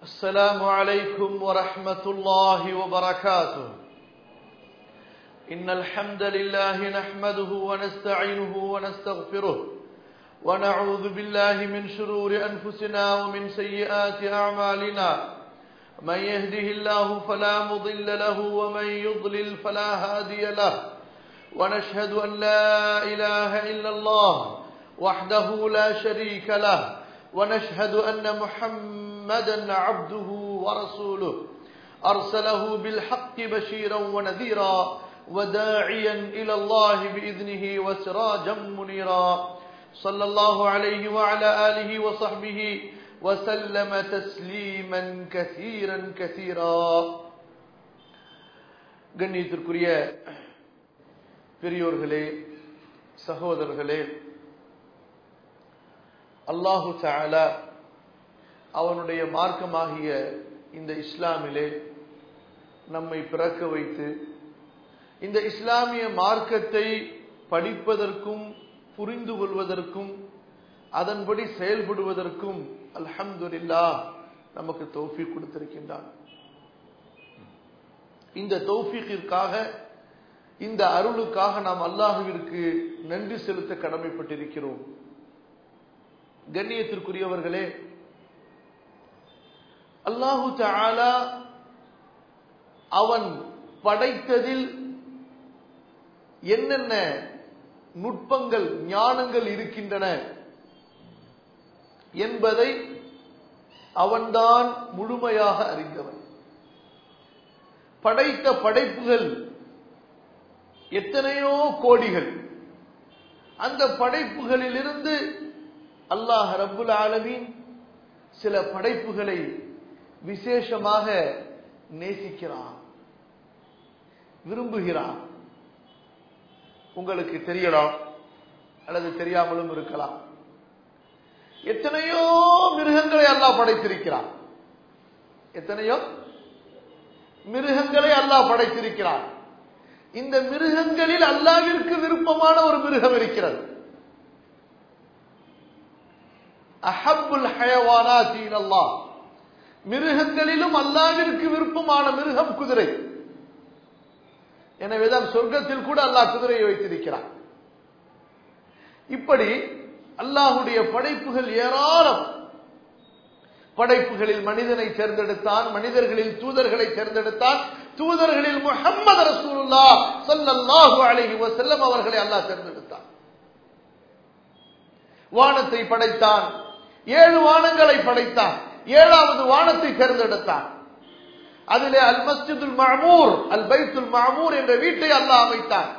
السلام عليكم ورحمة الله وبركاته إن الحمد لله نحمده ونستعينه ونستغفره ونعوذ بالله من شرور أنفسنا ومن سيئات أعمالنا من يهده الله فلا مضل له ومن يضلل فلا هادي له ونشهد أن لا إله إلا الله وحده لا شريك له ونشهد أن محمدا عبده ورسوله أرسله بالحق بشيرا ونذيرا وداعيا إلى الله بإذنه وسراجا منيرا صلى الله عليه وعلى آله وصحبه وسلم تسليما كثيرا كثيرا கண்ணியத்திற்குரிய பெரியோர்களே சகோதரர்களே அல்லாஹு தாலா அவனுடைய மார்க்கமாகிய இந்த இஸ்லாமிலே நம்மை பிறக்க வைத்து இந்த இஸ்லாமிய மார்க்கத்தை படிப்பதற்கும் புரிந்து கொள்வதற்கும் அதன்படி செயல்படுவதற்கும் அல்ஹம்துல்லா நமக்கு தௌஃபி கொடுத்திருக்கின்றான் இந்த தௌஃபிக்கிற்காக இந்த அருளுக்காக நாம் அல்லாஹுவிற்கு நன்றி செலுத்த கடமைப்பட்டிருக்கிறோம் கண்ணியத்திற்குரியவர்களே அல்லாஹு தாலா அவன் படைத்ததில் என்னென்ன நுட்பங்கள் ஞானங்கள் இருக்கின்றன என்பதை அவன்தான் முழுமையாக அறிந்தவன் படைத்த படைப்புகள் எத்தனையோ கோடிகள் அந்த படைப்புகளிலிருந்து அல்லாஹ் ரப்புல் ஆலமீன் சில படைப்புகளை விசேஷமாக நேசிக்கிறான் விரும்புகிறான் உங்களுக்கு தெரியலாம் அல்லது தெரியாமலும் இருக்கலாம் எத்தனையோ மிருகங்களை அல்லாஹ் படைத்திருக்கிறான் எத்தனையோ மிருகங்களை அல்லாஹ் படைத்திருக்கிறான் இந்த மிருகங்களில் அல்லாவிற்கு விருப்பமான ஒரு மிருகம் இருக்கிறது அஹப்புல் ஹயவானாத்தீன் அல்லாஹ் மிருகங்களிலும் அல்லாவிற்கு விருப்பமான மிருகம் குதிரை எனவேதான் சொர்க்கத்தில் கூட அல்லாஹ் குதிரையை வைத்திருக்கிறான் இப்படி அல்லாஹுடைய படைப்புகள் ஏராளம் படைப்புகளில் மனிதனை தேர்ந்தெடுத்தான் மனிதர்களில் தூதர்களை தேர்ந்தெடுத்தான் தூதர்களில் முகம்மது ரசூலுல்லா சல்லல்லாஹு அலைஹி வஸல்லம் அவர்களை அல்லாஹ் தேர்ந்தெடுத்தான் வானத்தை படைத்தான் ஏழு வானங்களை படைத்தான் ஏழாவது வானத்தை தேர்ந்தெடுத்தான் அதிலே அல் மஸ்ஜிதுல் மாமூர் அல் பைத்துல் மாமூர் என்ற வீட்டை அல்லாஹ் அமைத்தான்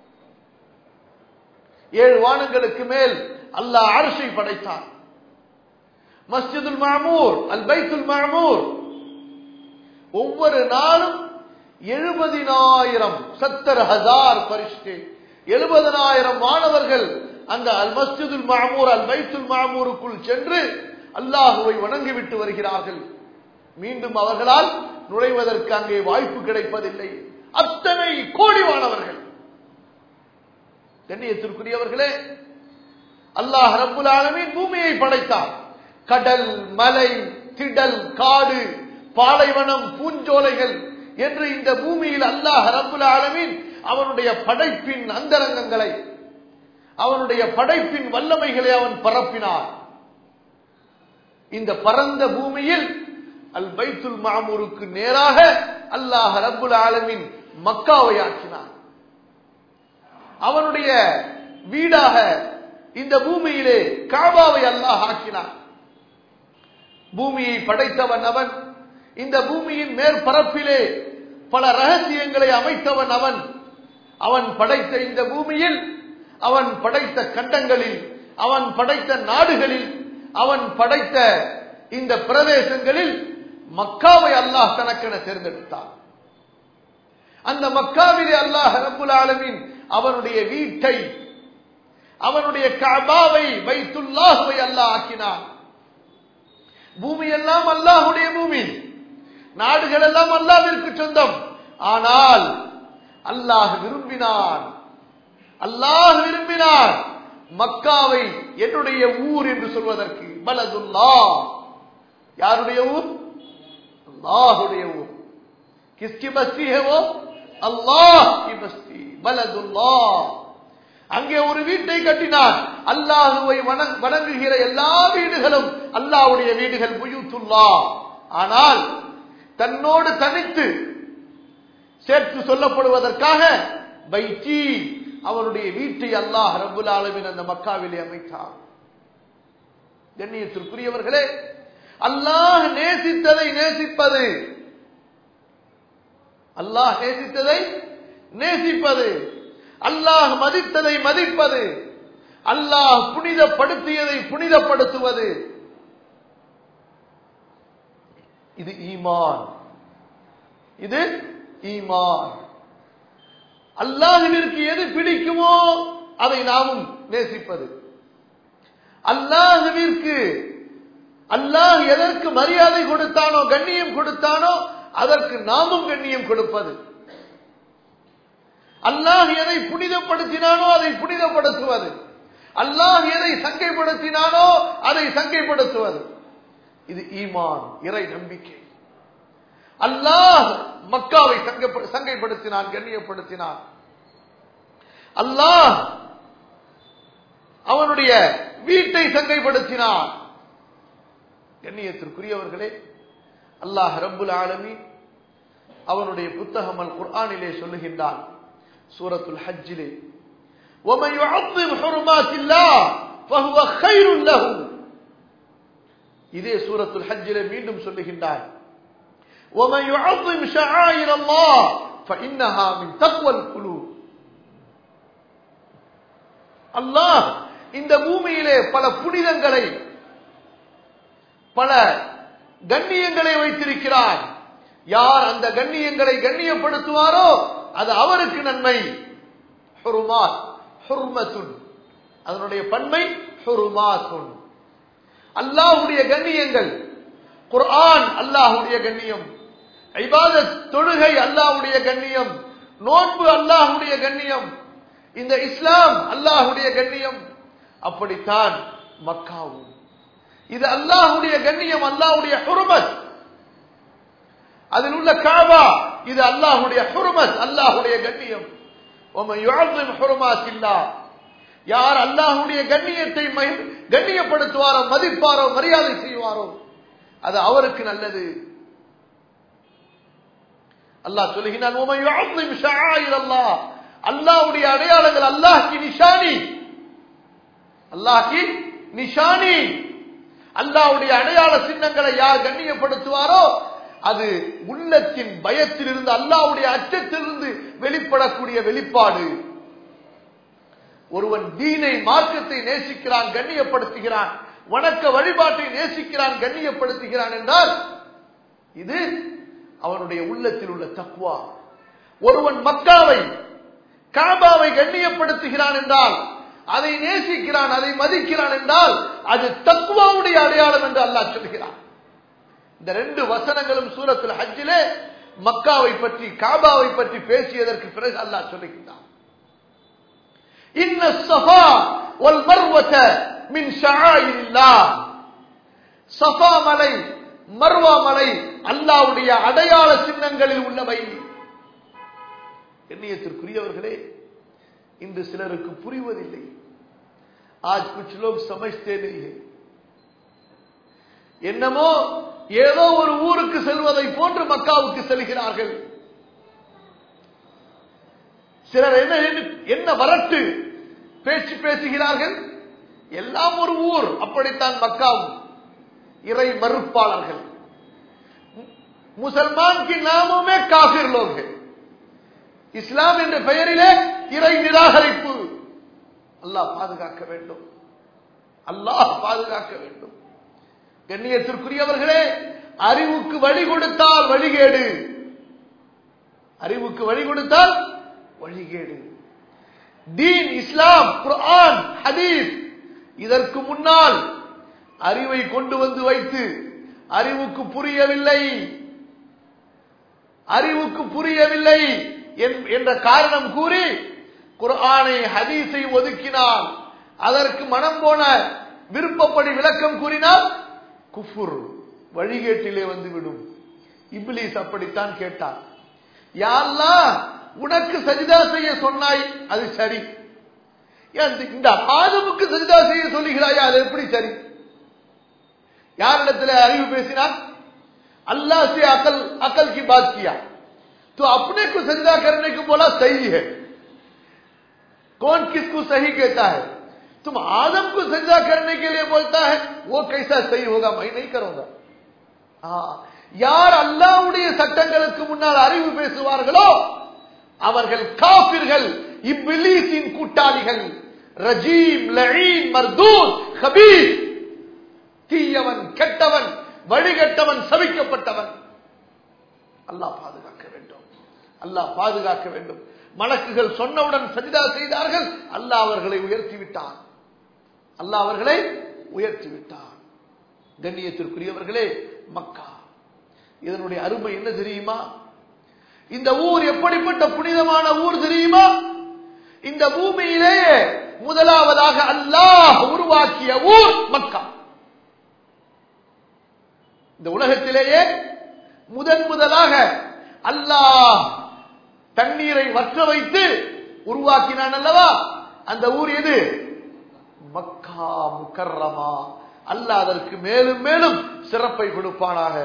ஏழு வானங்களுக்கு மேல் அல்லாஹ் அரசை படைத்தான் மஸ்ஜிதுல் மாமூர் அல் பைத்துல் மாமூர் ஒவ்வொரு நாளும் எழுபதினாயிரம் சத்தர் ஹசார் பரிஷ்டு எழுபதனாயிரம் மாணவர்கள் அந்த அல் மஸ்ஜிதுல் மாமூர் அல் பைத்துல் மாமூருக்குள் சென்று அல்லாஹுவை வணங்கிவிட்டு வருகிறார்கள் மீண்டும் அவர்களால் நுழைவதற்கு அங்கே வாய்ப்பு கிடைப்பதில்லை அத்தனை கோடிவானவர்கள் கண்ணியத்திற்குரியவர்களே அல்லாஹ் ரப்புல் ஆலமீன் பூமியை படைத்தார் கடல் மலை திடல் காடு பாலைவனம் பூஞ்சோலைகள் என்று இந்த பூமியில் அல்லாஹ் ரப்புல் ஆலமீன் அவனுடைய படைப்பின் அந்தரங்கங்களை அவனுடைய படைப்பின் வல்லமைகளை அவன் பரப்பினார் இந்த பரந்த பூமியில் அல் பைத்துல் மாமூருக்கு நேராக அல்லாஹ் ரப்புல் ஆலமின் மக்காவை ஆக்கினான் அவனுடைய வீடாக இந்த பூமியிலே காபாவை அல்லாஹ் ஆக்கினான் பூமியை படைத்தவன் அவன் இந்த பூமியின் மேற்பரப்பிலே பல ரகசியங்களை அமைத்தவன் அவன் அவன் படைத்த இந்த பூமியில் அவன் படைத்த கண்டங்களில் அவன் படைத்த நாடுகளில் அவன் படைத்த இந்த பிரதேசங்களில் மக்காவை அல்லாஹ் தனக்கென தேர்ந்தெடுத்தான் அந்த மக்காவிலே அல்லாஹ் ரபுல் ஆலமின் அவனுடைய வீட்டை அவனுடைய காபாவை வைத்துல்லாஹுவை அல்லாஹ் ஆக்கினான் பூமி எல்லாம் அல்லாஹுடைய பூமி நாடுகள் எல்லாம் அல்லாவிற்கு சொந்தம் ஆனால் அல்லாஹ் விரும்பினான் அல்லாஹ் விரும்பினான் மக்காவை என்னுடைய ஊர் என்று சொல்வதற்கு பலதுல்லா யாருடைய ஊர் அல்லாஹுடைய ஊர் கிஸ்கி பஸ்தி है वो அல்லாஹ் की बस्ती பலதுல்லாஹ் அங்கே ஒரு வீட்டை கட்டினார் அல்லாஹுவை வணங்- வணங்குகிற எல்லா வீடுகளும் அல்லாஹ்வுடைய வீடுகள் புயூத்துல்லா ஆனால் தன்னோடு தனித்து சேர்த்து சொல்லப்படுவதற்காக பைத்தி அவனுடைய வீட்டை அல்லாஹ் ரப்புல் ஆலமீன் அந்த மக்காவிலே அமைத்தார் கண்ணியத்திற்குரியவர்களே அல்லாஹ் நேசித்ததை நேசிப்பது அல்லாஹ் நேசித்ததை நேசிப்பது அல்லாஹ் மதித்ததை மதிப்பது அல்லாஹ் புனிதப்படுத்தியதை புனிதப்படுத்துவது இது ஈமான் இது ஈமான் அல்லாஹ்விற்கு எது பிடிக்குமோ அதை நாமும் நேசிப்பது அல்லாஹ்விற்கு அல்லாஹ் எதற்கு மரியாதை கொடுத்தானோ கண்ணியம் கொடுத்தானோ அதற்கு நாமும் கண்ணியம் கொடுப்பது அல்லாஹ் எதை புனிதப்படுத்தினானோ அதை புனிதப்படுத்துவது அல்லாஹ் எதை சங்கைப்படுத்தினானோ அதை சங்கைப்படுத்துவது இது ஈமான் இறை நம்பிக்கை அல்லாஹ் மக்காவை சங்கப்ப- சங்கைப்படுத்தினான் கண்ணியப்படுத்தினான் அல்லாஹ் அவனுடைய வீட்டை சங்கைப்படுத்தினான் கண்ணியத்திற்குரியவர்களே அல்லாஹ் ரப்புல் ஆலமீன் அவனுடைய புத்தகம் அல் குர்ஆனிலே சொல்லுகின்றான் சூரத்துல் ஹஜ்ஜிலே وَمَن يُعَظِّمْ حُرُمَاتِ اللَّهِ فَهُوَ خَيْرٌ لَهُ இதே சூரத்துல் ஹஜ்ஜிலே மீண்டும் சொல்லுகின்றான் وَمَن يُعَظِّمْ شَعَائِرَ اللَّهِ فَإِنَّهَا مِن تَقْوَى الْقُلُوبِ அல்லாஹ் இந்த பூமியிலே பல புனிதங்களை பல கண்ணியங்களை வைத்திருக்கிறார் யார் அந்த கண்ணியங்களை கண்ணியப்படுத்துவாரோ அது அவருக்கு நன்மை ஹுருமாத் ஹுர்மத்துன் அதனுடைய பன்மை ஹுருமாத்துன் அல்லாஹ்வுடைய கண்ணியங்கள் குர்ஆன் அல்லாஹ்வுடைய கண்ணியம் இபாதத் தொழுகை அல்லாஹ்வுடைய கண்ணியம் நோன்பு அல்லாஹ்வுடைய கண்ணியம் இந்த இஸ்லாம் அல்லாஹ்வுடைய கண்ணியம் அப்படித்தான் மக்காவும் இது அல்லாஹ்வுடைய கண்ணியம் அல்லாஹ்வுடைய ஹுர்மத் அதில் உள்ள காபா இது அல்லாஹ்வுடைய ஹுர்மத் அல்லாஹ்வுடைய கண்ணியம் ومن يعظم حرمات الله யார் அல்லாஹ்வுடைய கண்ணியத்தை மகி- கண்ணியப்படுத்துவாரோ மதிப்பாரோ மரியாதை செய்வாரோ அது அவருக்கு நல்லது அல்லாஹ் சொல்லுகிறான் ومن يعظم شعائر الله அல்லாஹ்வுடைய அடையாளங்கள் அல்லாஹ்க்கு நிஷானி அல்லாஹ்க்கு நிஷானி அல்லாஹ்வுடைய அடையாள சின்னங்களை யார் கண்ணியப்படுத்துவாரோ அது உள்ளத்தின் பயத்திலிருந்து அல்லாஹ்வுடைய அச்சத்திலிருந்து வெளிப்படக்கூடிய வெளிப்பாடு ஒருவன் தீனை மார்க்கத்தை நேசிக்கிறான் கண்ணியப்படுத்துகிறான் வணக்க வழிபாட்டை நேசிக்கிறான் கண்ணியப்படுத்துகிறான் என்றால் இது அவனுடைய உள்ளத்தில் உள்ள தக்குவா ஒருவன் மக்காவை காபாவை கண்ணியப்படுத்துகிறான் என்றால் அதை நேசிக்கிறான் அதை மதிக்கிறான் என்றால் அது தக்குவாவுடைய அடையாளம் என்று அல்லாஹ் சொல்கிறான் இந்த ரெண்டு வசனங்களும் சூரத்தில் ஹஜ்ஜிலே மக்காவை பற்றி காபாவை பற்றி பேசியதற்கு பிறகு அல்லாஹ் சொல்லுகின்றான் இன்ன சஃபா வல் மர்வத மின் ஷஆயிரில்லாஹ் சஃபா மலை மர்வா மலை அல்லாஹ்வுடைய அடையாள சின்னங்களில் உள்ளவை எண்ணியத்திற்குரியவர்களே இன்று சிலருக்கு புரிவதில்லை ஆஜ் குச் லோக் சமஜ்தே नहीं है என்னமோ ஏதோ ஒரு ஊருக்கு செல்வதை போன்று மக்காவுக்கு செல்கிறார்கள் சிலர் என்ன என்ன வரட்டு பேச்சு பேசுகிறார்கள் எல்லாம் ஒரு ஊர் அப்படித்தான் மக்காவும் இறை மறுப்பாளர்கள் முசல்மான் கி நாமுமே காபிர் லோக் है இஸ்லாம் என்ற பெயரிலே இறை நிராகரிப்பு அல்லாஹ் பாதுகாக்க வேண்டும் அல்லாஹ் பாதுகாக்க வேண்டும் கண்ணியத்திற்குரியவர்களே அறிவுக்கு வழி கொடுத்தால் வழிகேடு அறிவுக்கு வழி கொடுத்தால் வழிகேடு தீன் இஸ்லாம் குர்ஆன் ஹதீஸ் இதற்கு முன்னால் அறிவை கொண்டு வந்து வைத்து அறிவுக்கு புரியவில்லை அறிவுக்கு புரியவில்லை என்- என்ற காரணம் கூறி குர்ஆனை ஹதீஸை ஒதுக்கினால் அதற்கு மனம் போன விருப்பப்படி விளக்கம் கூறினால் குஃபுர் வழிகேட்டிலே வந்துவிடும் இப்லீஸ் அப்படித்தான் கேட்டான் யாரெல்லாம் உனக்கு சஜிதா செய்ய சொன்னாய் அது சரி ஏன் இந்த ஆதமுக்கு சஜிதா செய்ய சொல்லுகிறாயா அது எப்படி சரி யாரிடத்துல அறிவு பேசினான் अल्लाह से अकल अकल की बात किया तो अपने को सजदा करने को बोला सही है कौन किसको सही कहता है तुम आदम को सजदा करने के लिए बोलता है वो कैसा सही होगा मैं नहीं करूंगा யார் அல்லாவுடைய சட்டங்களுக்கு முன்னால் அறிவு பேசுவார்களோ அவர்கள் காபிர்கள் இப்பிலீசின் கூட்டாளிகள் ரஜீம் லஈன் மர்தூன் ஹபீஸ் தீயவன் கெட்டவன் வழிகட்டவன் சபிக்கப்பட்டவன் அல்லாஹ் பாதுகாக்க வேண்டும் அல்லாஹ் பாதுகாக்க வேண்டும் மலக்குகள் சொன்னவுடன் சஜிதா செய்தார்கள் அல்லாஹ் அவர்களை உயர்த்தி விட்டான் அல்லாஹ் அவர்களை உயர்த்தி விட்டான் கண்ணியத்திற்குரியவர்களே மக்கா இதனுடைய அருமை என்ன தெரியுமா இந்த ஊர் எப்படிப்பட்ட புனிதமான ஊர் தெரியுமா இந்த பூமியிலேயே முதலாவதாக அல்லாஹ் உருவாக்கிய ஊர் மக்கா இந்த உலகத்திலேயே முதன் முதலாக அல்லாஹ் தண்ணீரை வற்ற வைத்து உருவாக்கினான் அல்லவா அந்த ஊர் எது மக்கா முக்கர்ரமா அல்லாஹ் அதற்கு மேலும் மேலும் சிறப்பை கொடுப்பானாக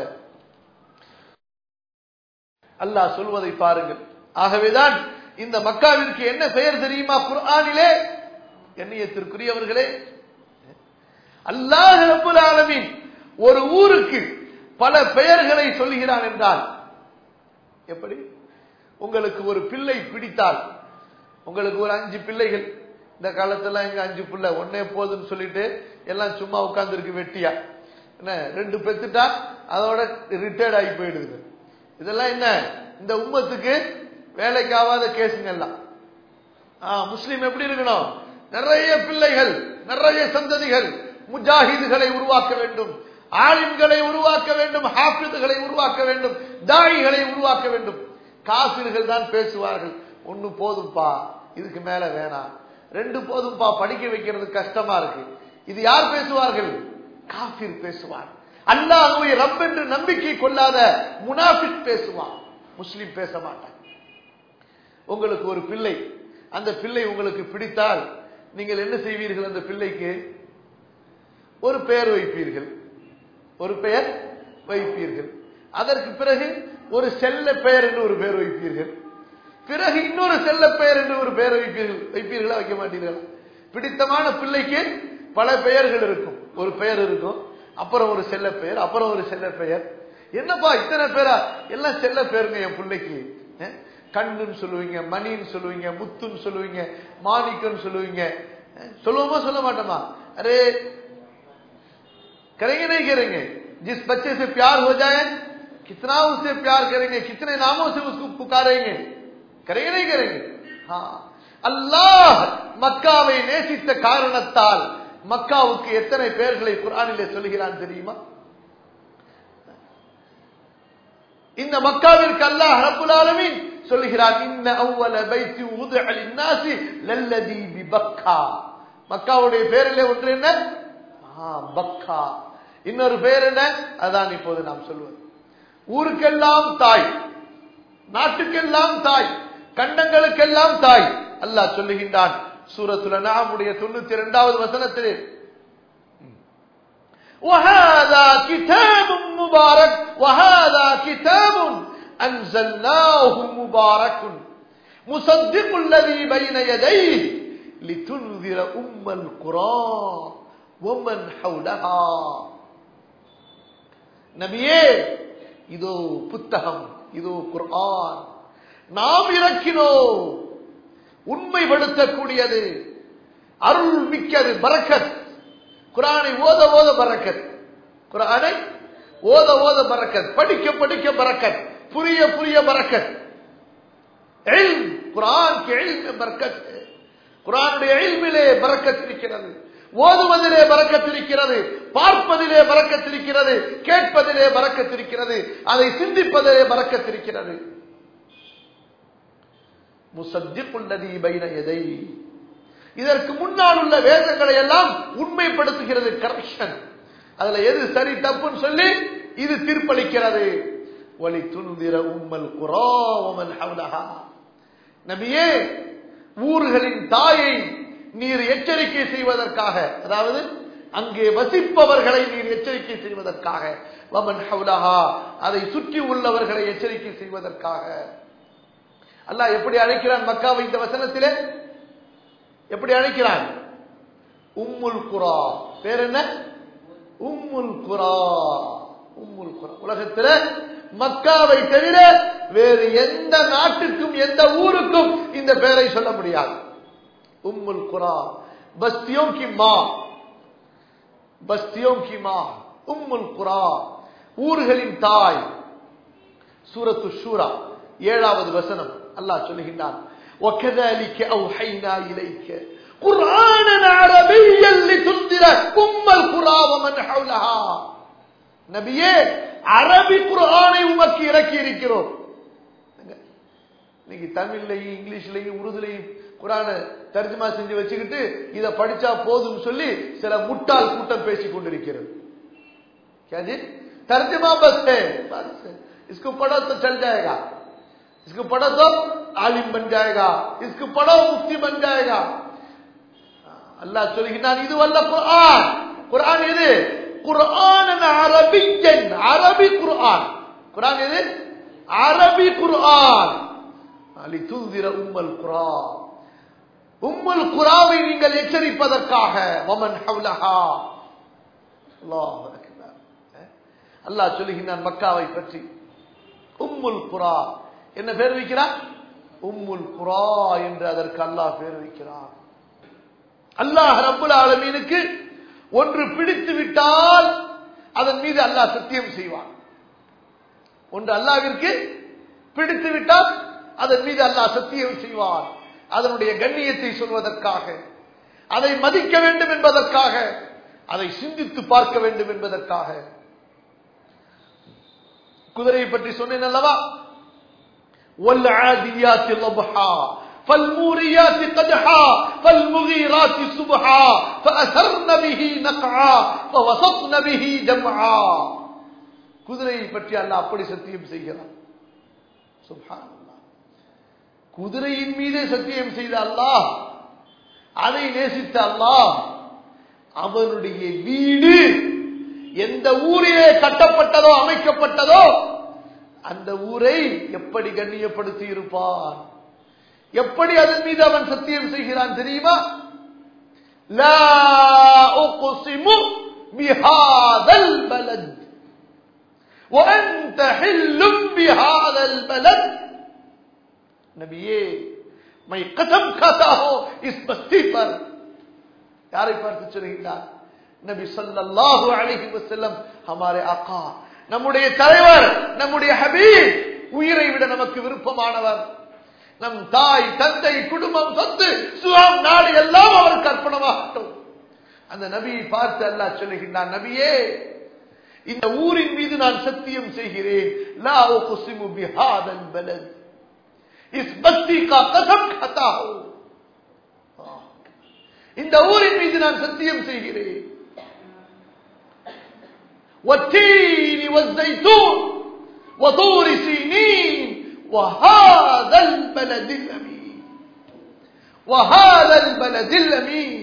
அல்லாஹ் சொல்வதை பாருங்கள் ஆகவேதான் இந்த மக்காவிற்கு என்ன பெயர் தெரியுமா குர்ஆனிலே எண்ணியத்திற்குரியவர்களே அல்லாஹ் ரப்புல் ஆலமீன் ஒரு ஊருக்கு பல பெயர்களை சொல்லுகிறான் என்றால் எப்படி உங்களுக்கு ஒரு பிள்ளை பிடித்தால் உங்களுக்கு ஒரு அஞ்சு பிள்ளைகள் இந்த காலத்துல எங்க அஞ்சு பிள்ளை ஒன்னே போதுன்னு சொல்லிட்டு எல்லாம் சும்மா உட்கார்ந்து இருக்கு வெட்டியா என்ன ரெண்டு பெத்துட்டா அதோட ரிட்டையர்ட் ஆகி போயிடுது இதெல்லாம் என்ன இந்த உம்மத்துக்கு வேலைக்கு ஆகாத கேஸுங்க எல்லாம் முஸ்லீம் எப்படி இருக்கணும் நிறைய பிள்ளைகள் நிறைய சந்ததிகள் முஜாஹிதுகளை உருவாக்க வேண்டும் ஆலிம்களை உருவாக்க வேண்டும் ஹாஃபிதுகளை உருவாக்க வேண்டும் தாயிகளை உருவாக்க வேண்டும் காசிர்கள் தான் பேசுவார்கள் ஒன்னு போதும்பா இதுக்கு மேல வேணாம் ரெண்டு போதும்பா படிக்க வைக்கிறது கஷ்டமா இருக்கு இது யார் பேசுவார்கள் காபிர் பேசுவார் அல்லாஹுவை ரப் என்று நம்பிக்கை கொள்ளாத முனாஃபிக் பேசுவான் முஸ்லிம் பேச மாட்டான் உங்களுக்கு ஒரு பிள்ளை அந்த பிள்ளை உங்களுக்கு பிடித்தால் நீங்கள் என்ன செய்வீர்கள் அந்த பிள்ளைக்கு ஒரு பெயர் வைப்பீர்கள் ஒரு பெயர் வைப்பீர்கள் அதற்கு பிறகு ஒரு செல்ல பெயர் என்று ஒரு பெயர் வைப்பீர்கள் பிறகு இன்னொரு செல்ல பெயர் என்று ஒரு பெயர் வைப்பீர்கள் வைப்பீர்களா வைக்க மாட்டீர்களா பிடித்தமான பிள்ளைக்கு பல பெயர்கள் இருக்கும் ஒரு பெயர் இருக்கும் அப்புறம் ஒரு செல்ல பெயர் அப்புறம் ஒரு செல்ல பெயர் என்னப்பா இத்தனை பேரா எல்லாம் செல்ல பேருங்க என் பிள்ளைக்கு கண்ணுன்னு சொல்லுவீங்க மணின்னு சொல்லுவீங்க முத்துன்னு சொல்லுவீங்க மாணிக்கன்னு சொல்லுவீங்க சொல்லுவோமா சொல்ல மாட்டோமா அரே करेंगे नहीं करेंगे जिस बच्चे से प्यार हो जाए कितना उससे प्यार करेंगे कितने नामों से उसको पुकारेंगे करेंगे नहीं करेंगे हाँ அல்லாஹ் மக்காவை நேசித்த காரணத்தால் மக்காவுக்கு எத்தனை பெயர்களை குரானிலே சொல்கிறான் தெரியுமா இந்த மக்காவிற்கு அல்லாஹ் ரப்புல் ஆலமீன் சொல்கிறான் இன்ன அவ்வல பைத்தி உதுஅ லின்னாசி லல்லதி பிபக்கா மக்காவுடைய பேரிலே ஒன்று என்ன பக்கா இன்னொரு பேர் என்ன அதான் இப்போது நாம் சொல்வது ஊருக்கெல்லாம் தாய் நாட்டுக்கெல்லாம் தாய் கண்டங்களுக்கெல்லாம் தாய் அல்லாஹ் சொல்லுகின்றான் சூரத்துல நாமுடைய தொண்ணூத்தி இரண்டாவது வசனத்திலே وهذا كتاب مبارك وهذا كتاب أنزلناه مبارك مصدق الذي بين يديه لتنذر أم القرى ومن حولها நபியே இதோ புத்தகம் இதோ குர்ஆன் நாம் இறக்கினோம் உண்மைப்படுத்தக்கூடியது அருள் மிக்கது பரக்கத் குரானை ஓத ஓத பரக்கத் குரானை ஓத ஓத பரக்கத் படிக்க படிக்க பரக்கத் புரிய புரிய பரக்கத் குரான் பரக்கத் குரானுடைய எல்மிலே பரக்கத் இருக்கிறது ஓதுவதிலே பறக்கத்திருக்கிறது பார்ப்பதிலே பறக்கத்திருக்கிறது கேட்பதிலே பறக்கத்திருக்கிறது அதை சிந்திப்பதிலே பறக்கத்திருக்கிறது முசத்திக்குள்ளதி பைன எதை இதற்கு முன்னால் உள்ள வேதங்களை எல்லாம் உண்மைப்படுத்துகிறது கரெக்ஷன் அதுல எது சரி தப்புன்னு சொல்லி இது தீர்ப்பளிக்கிறது ஒலி துந்திர உம்மல் குரா ஒமன் ஹவுலஹா நபியே ஊர்களின் தாயை நீர் எச்சரிக்கை செய்வதற்காக அதாவது அங்கே வசிப்பவர்களை நீர் எச்சரிக்கை செய்வதற்காக வமன் ஹவுலஹா அதை சுற்றி உள்ளவர்களை எச்சரிக்கை செய்வதற்காக அல்லாஹ் எப்படி அழைக்கிறான் மக்காவை இந்த வசனத்திலே எப்படி அழைக்கிறான் உம்முல் குரா பேர் என்ன உம்முல் குரா உம்முல் குரா உலகத்துல மக்காவை தவிர வேறு எந்த நாட்டுக்கும் எந்த ஊருக்கும் இந்த பெயரை சொல்ல முடியாது உம்முல் குரா பஸ்தியோं की मां பஸ்தியோं की मां உம்முல் குரா ஊர்களின் தாய் சூரத்து ஷூரா ஏழாவது வசனம் அல்லாஹ் சொல்லுகின்றான் وكذلك أوحينا إليك قرآنا عربيا لتنذر أم القرى ومن حولها நபியே அரபி குர்ஆனை உமக்கு இறக்கி இருக்கிறோம் இன்னைக்கு தமிழ்லையும் இங்கிலீஷ்லையும் உருதுலையும் குரான தர்ஜுமா செஞ்சு வச்சுக்கிட்டு இத படிச்சா போதும் சொல்லி சில முட்டாள் கூட்டம் பேசிக் கொண்டிருக்கிறது क्या जी तर्जमा बस है बस इसको पढ़ो तो चल जाएगा इसको पढ़ो तो आलिम बन जाएगा इसको पढ़ो मुफ्ती बन जाएगा அல்லாஹ் சொல்கிறான் இது வல்ல குர்ஆன் குர்ஆன் எது குர்ஆன் அரபியன் அரபி குர்ஆன் குர்ஆன் எது அரபி குர்ஆன் அலி துந்திர உம்மல் குரா உம்முல் குராவை நீங்கள் எச்சரிப்பதற்காக வமன் ஹவுலஹா அல்லாஹ் அக்பர் அல்லாஹ் சொல்லுகிறான் மக்காவை பற்றி உம்முல் குரா என்ன பேர் வைக்கிறான் உம்முல் குரா என்று அதற்கு அல்லாஹ் பேர் வைக்கிறான் அல்லாஹ் ரப்புல் ஆலமீனுக்கு ஒன்று பிடித்து விட்டால் அதன் மீது அல்லாஹ் சத்தியம் செய்வான் ஒன்று அல்லாவிற்கு பிடித்து விட்டால் அதன் மீது அல்லாஹ் சத்தியம் செய்வான் அதனுடைய கண்ணியத்தை சொல்வதற்காக அதை மதிக்க வேண்டும் என்பதற்காக அதை சிந்தித்து பார்க்க வேண்டும் என்பதற்காக குதிரையை பற்றி சொன்னேன் அல்லவா والعاديات ضبحا فالموريات قدحا فالمغيرات صبحا فأثرن به نقعا فوسطن به جمعا குதிரையை பற்றி அல்ல அப்படி சத்தியம் செய்கிறான் சுப்ஹான் குதிரையின் மீதே சத்தியம் செய்த அல்லாஹ் அதை நேசித்த அல்லாஹ் அவனுடைய வீடு எந்த ஊரிலே கட்டப்பட்டதோ அமைக்கப்பட்டதோ அந்த ஊரை எப்படி கண்ணியப்படுத்தி இருப்பான் எப்படி அதன் மீது அவன் சத்தியம் செய்கிறான் தெரியுமா லா உக்ஸிமு பிஹாதல் பலத் وأنت حل بهذا البلد नबिये मैं कसम खाता हूं इस बस्ती पर யாரை பார்த்து சொல்கிறார் நபி ஸல்லல்லாஹு அலைஹி வஸல்லம் हमारे आका நம்முடைய தலைவர் நம்முடைய ஹபீப் உயிரை விட நமக்கு விருப்பமானவர் நம் தாய் தந்தை குடும்பம் சொத்து சுகம் நாடு எல்லாம் அவருக்கு அர்ப்பணமாகட்டும் அந்த நபியை பார்த்து அல்லாஹ் சொல்லுகின்றான் நபியே இந்த ஊரின் மீது நான் சத்தியம் செய்கிறேன் லா உக்ஸிமு பிஹாதல் பலத் இஸ் பஸ்தி கா கசம் खाता हूं இந்த ஊரின் மீது நான் சத்தியம் செய்கிறேன் والتين والزيتون وطور سينين وهذا البلد الأمين وهذا البلد الأمين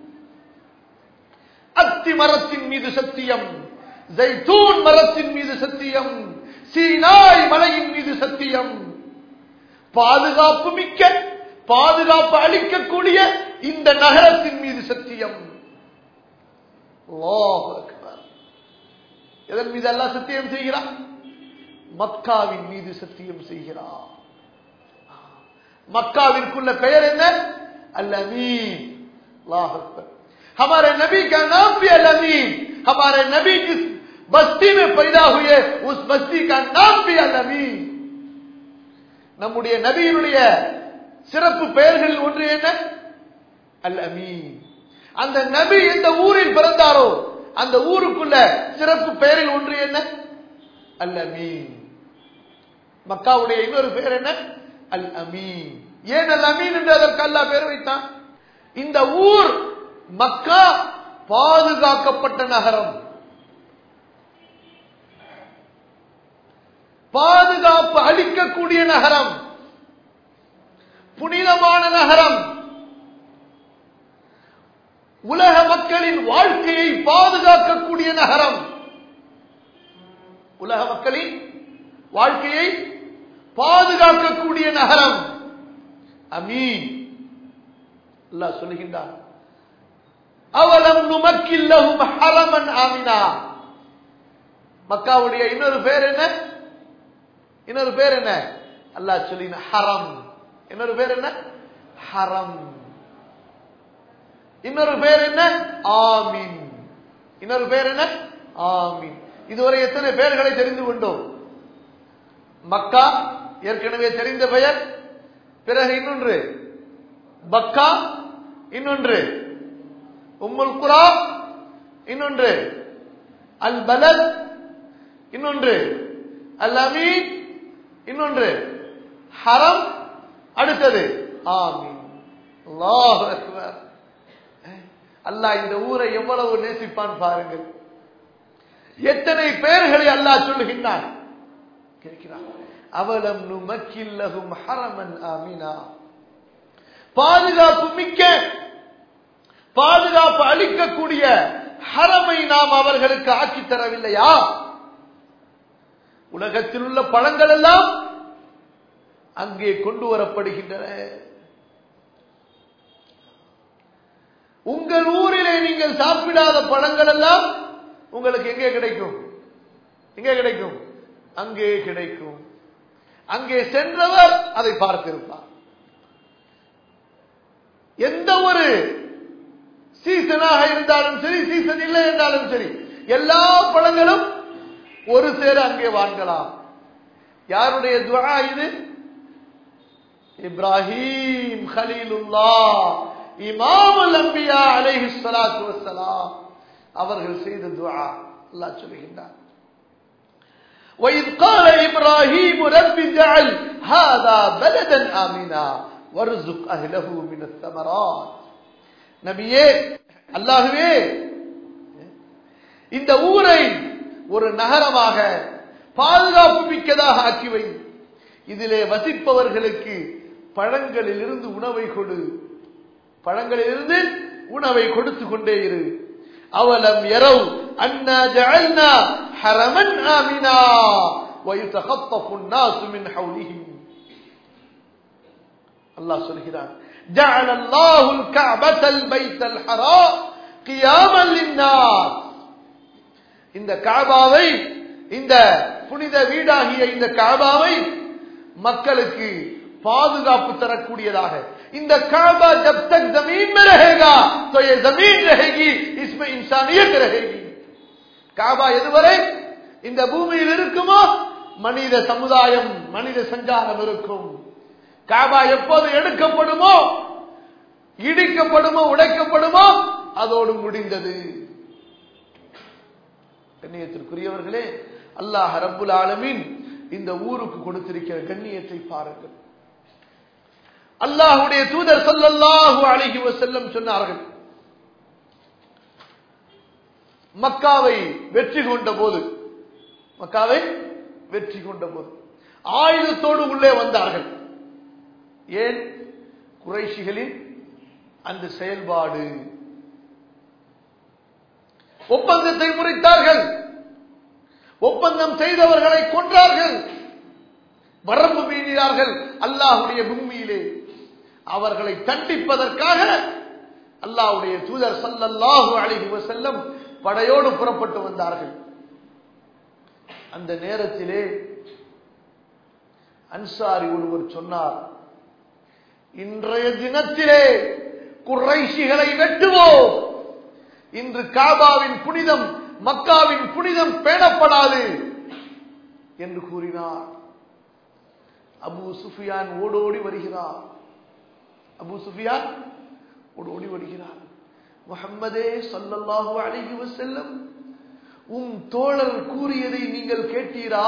அத்தி மரத்தின் மீது சத்தியம் ஜைத்தூன் மரத்தின் மீது சத்தியம் சீனாய் மலையின் மீது சத்தியம் பாதுகாப்பு மிக்க பாதுகாப்பு அளிக்கக்கூடிய இந்த நகரத்தின் மீது சத்தியம் அல்லாஹ் அக்பர். எதன் மீது அல்லாஹ் சத்தியம் செய்கிறான் மக்காவின் மீது சத்தியம் செய்கிறான் मक्काविற்குள்ள பெயர் என்ன अल अमीन अल्लाह अकबर हमारे नबी का नाम भी अल अमीन हमारे नबी जिस बस्ती में पैदा हुए उस बस्ती का नाम भी अल अमीन நம்முடைய நபியினுடைய சிறப்பு பெயர்கள் ஒன்று என்ன அல் அமீன் அந்த நபி எந்த ஊரில் பிறந்தாரோ அந்த ஊருக்குள்ள சிறப்பு பெயரில் ஒன்று என்ன அல் அமீன் மக்காவுடைய இன்னொரு பெயர் என்ன அல் அமீன் ஏன் அல் அமீன் என்று அதற்கு அல்லா பெயர் வைத்தான் இந்த ஊர் மக்கா பாதுகாக்கப்பட்ட நகரம் பாதுகாப்பு அளிக்கக்கூடிய நகரம் புனிதமான நகரம் உலக மக்களின் வாழ்க்கையை பாதுகாக்கக்கூடிய நகரம் உலக மக்களின் வாழ்க்கையை பாதுகாக்கக்கூடிய நகரம் அமீன் அல்லாஹ் சொல்லுகின்றான் அவலம் நுமக்கில்லஹும் ஹரமன் ஆமினா மக்காவுடைய இன்னொரு பேர் என்ன இன்னொரு பேர் என்ன அல்லாஹ் சொல்லின ஹரம் இன்னொரு பேர் என்ன ஹரம் இன்னொரு பேர் என்ன ஆமீன் இன்னொரு பேர் என்ன ஆமீன் இதுவரை எத்தனை பெயர்களை தெரிந்து கொண்டோம் மக்கா ஏற்கனவே தெரிந்த பெயர் பிறகு இன்னொன்று பக்கா இன்னொன்று உம்முல் குரா இன்னொன்று அல் பலத் இன்னொன்று அல் அமீன் இன்னொன்று ஹரம் அடுத்தது ஆமீன் அல்லாஹ் அக்பர் அல்லாஹ் இந்த ஊரை எவ்வளவு நேசிப்பான் பாருங்கள் எத்தனை பெயர்களை அல்லாஹ் சொல்லுகின்றான் கேட்கிறான் அவலம் நுமக்கில்லகும் ஹரமன் ஆமினா பாதுகாப்பு மிக்க பாதுகாப்பு அளிக்கக்கூடிய ஹரமை நாம் அவர்களுக்கு ஆக்கி தரவில்லையா உலகத்தில் உள்ள பழங்கள் எல்லாம் அங்கே கொண்டு வரப்படுகின்றன உங்கள் ஊரிலே நீங்கள் சாப்பிடாத பழங்கள் எல்லாம் உங்களுக்கு எங்கே கிடைக்கும் எங்கே கிடைக்கும் அங்கே கிடைக்கும் அங்கே சென்றவர் அதை பார்த்திருப்பார் எந்த ஒரு சீசனாக இருந்தாலும் சரி சீசன் இல்லை என்றாலும் சரி எல்லா பழங்களும் ஒரு சேர அங்கே வாங்கலாம் யாருடைய துவா இது இப்ராஹிம் ஹலீலுல்லா இமாமுல் அம்பியா அலைஹி ஸலாத்து வஸ்ஸலாம் அவர்கள் செய்த துஆ அல்லாஹ் சொல்லுகின்றார் وإذ قال إبراهيم رب اجعل هذا بلدا آمنا وارزق أهله من الثمرات நபியே அல்லாஹுவே இந்த ஊரை ஒரு நகரமாக பாதுகாப்பு மிக்கதாக ஆக்கி வை இதிலே வசிப்பவர்களுக்கு பழங்களிலிருந்து உணவை கொடு பழங்களிலிருந்து உணவை கொடுத்து கொண்டே இரு அவலம் எரவ் அண்ணா ஜஅல்னா ஹரமன் ஆமினா ويتخطف الناس من حولهم அல்லாஹ் சொல்கிறான் جعل الله الكعبة البيت الحرام قياما للناس இந்த காபாவை இந்த புனித வீடாகிய இந்த காபாவை மக்களுக்கு பாதுகாப்பு தரக்கூடியதாக இந்த काबा जब तक जमीन में रहेगा तो ये जमीन रहेगी इसमें इंसानियत रहेगी காபா எதுவரை இந்த பூமியில் இருக்குமோ மனித சமுதாயம் மனித சஞ்சாரம் இருக்கும் காபா எப்போது எடுக்கப்படுமோ இடிக்கப்படுமோ உடைக்கப்படுமோ அதோடு முடிந்தது கண்ணியத்திற்குரியவர்களே அல்லாஹ் ரப்புல் ஆலமீன் இந்த ஊருக்கு கொடுத்திருக்கிற கண்ணியத்தை பாருங்கள் அல்லாஹுடைய தூதர் சொல்லல்லாஹு அழகி வசல்லம் சொன்னார்கள் மக்காவை வெற்றி கொண்ட போது மக்காவை வெற்றி கொண்ட போது ஆயுதத்தோடு உள்ளே வந்தார்கள் ஏன் குறைஷிகளின் அந்த செயல்பாடு ஒப்பந்தத்தை முறித்தார்கள் ஒப்பந்தம் செய்தவர்களை கொன்றார்கள் வரம்பு மீறினார்கள் அல்லாஹுடைய பூமியிலே அவர்களை தண்டிப்பதற்காக அல்லாஹுடைய தூதர் சல்லல்லாஹு அலைஹி வஸல்லம் படையோடு புறப்பட்டு வந்தார்கள் அந்த நேரத்திலே அன்சாரி ஒருவர் சொன்னார் இன்றைய தினத்திலே குறைஷிகளை வெட்டுவோம் இன்று காபாவின் புனிதம் மக்காவின் புனிதம் பேணப்படாது என்று கூறினார் அபு சுஃபியான் ஓடோடி வருகிறார் அபு சுஃபியான் ஓடோடி வருகிறார் முகம்மதே சொல்லல்லாஹு அழகி செல்லும் உம் தோழர் கூறியதை நீங்கள் கேட்டீரா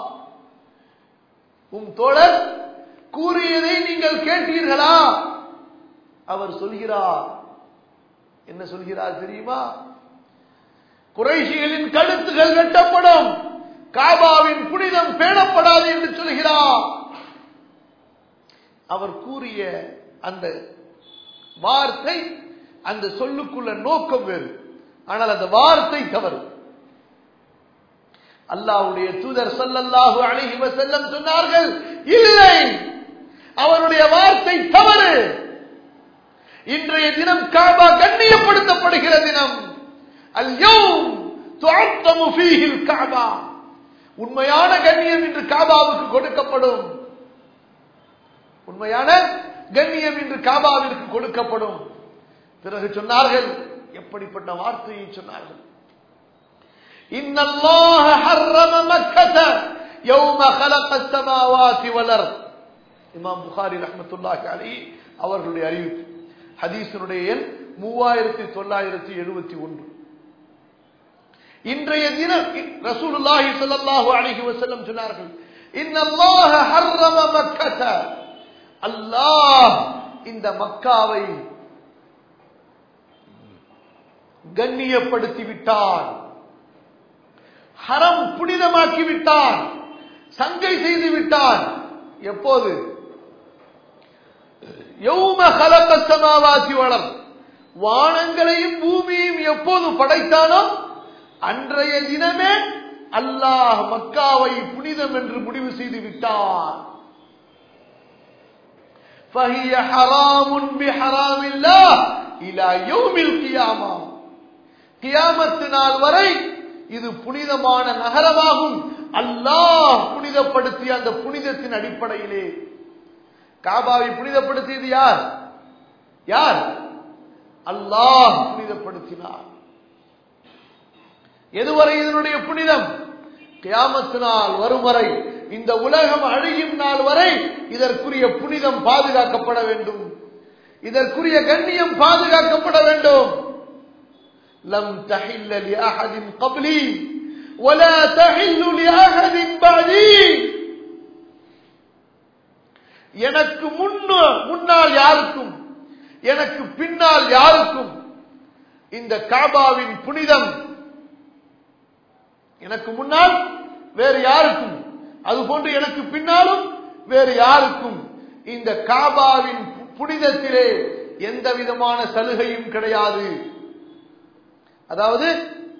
உம் தோழர் கூறியதை நீங்கள் கேட்டீர்களா அவர் சொல்கிறார் என்ன சொல்கிறார் தெரியுமா குறைஷிகளின் கழுத்துகள் வெட்டப்படும் காபாவின் புனிதம் பேணப்படாது அவர் கூறிய அந்த வார்த்தை அந்த சொல்லுக்குள்ள நோக்கம் வேறு ஆனால் அந்த வார்த்தை தவறு அல்லாவுடைய தூதர் சல்லல்லாஹு அலைஹி வஸல்லம் சொன்னார்கள் இல்லை அவருடைய வார்த்தை தவறு இன்றைய தினம் காபா கண்ணியப்படுத்தப்படுகிற தினம் அல்யோம் துஅத்தமு ஃபீஹில் காபா உண்மையான கண்ணியம் இன்று காபாவுக்கு கொடுக்கப்படும் உண்மையான கண்ணியம் இன்று காபாவிற்கு கொடுக்கப்படும் பிறகு சொன்னார்கள் எப்படிப்பட்ட வார்த்தையை சொன்னார்கள் إن الله حرم مكة يوم خلق السماوات والأرض இமாம் புகாரி ரஹ்மத்துல்லாஹி அலைஹி அவர்களுடைய அறிவிப்பு ஹதீஸினுடைய எண் மூவாயிரத்தி தொள்ளாயிரத்தி எழுபத்தி ஒன்று இன்றைய தினம் ரசூலுல்லாஹி ஸல்லல்லாஹு அலைஹி வஸல்லம் சொன்னார்கள் இன்னல்லாஹ ஹர்ரம மக்கத அல்லாஹ் இந்த மக்காவை கண்ணியப்படுத்தி விட்டான் ஹரம் புனிதமாக்கி விட்டான் சங்கை செய்து விட்டான் எப்போது யௌம கலக்க சமாவாசி வளர் வானங்களையும் பூமியையும் எப்போது படைத்தானோ அன்றைய தினமே அல்லாஹ் மக்காவை புனிதம் என்று முடிவு செய்து விட்டான் فهي حرام بحرام الله الى يوم القيامه கியாமத்து நாள் வரை இது புனிதமான நகரமாகும் அல்லாஹ் புனிதப்படுத்திய அந்த புனிதத்தின் அடிப்படையிலே காபாவை புனிதப்படுத்தியது யார் யார் அல்லாஹ் புனிதப்படுத்தினார் எதுவரை இதனுடைய புனிதம் கியாமத்து நாள் வரும் வரை இந்த உலகம் அழியும் நாள் வரை இதற்குரிய புனிதம் பாதுகாக்கப்பட வேண்டும் இதற்குரிய கண்ணியம் பாதுகாக்கப்பட வேண்டும் لم تحل لأحد قبلي ولا تحل لأحد بعدي எனக்கு முன்னு முன்னால் யாருக்கும் எனக்கு பின்னால் யாருக்கும் இந்த காபாவின் புனிதம் எனக்கு முன்னால் வேறு யாருக்கும் அதுபோன்று எனக்கு பின்னாலும் வேறு யாருக்கும் இந்த காபாவின் புனிதத்திலே எந்த விதமான சலுகையும் கிடையாது அதாவது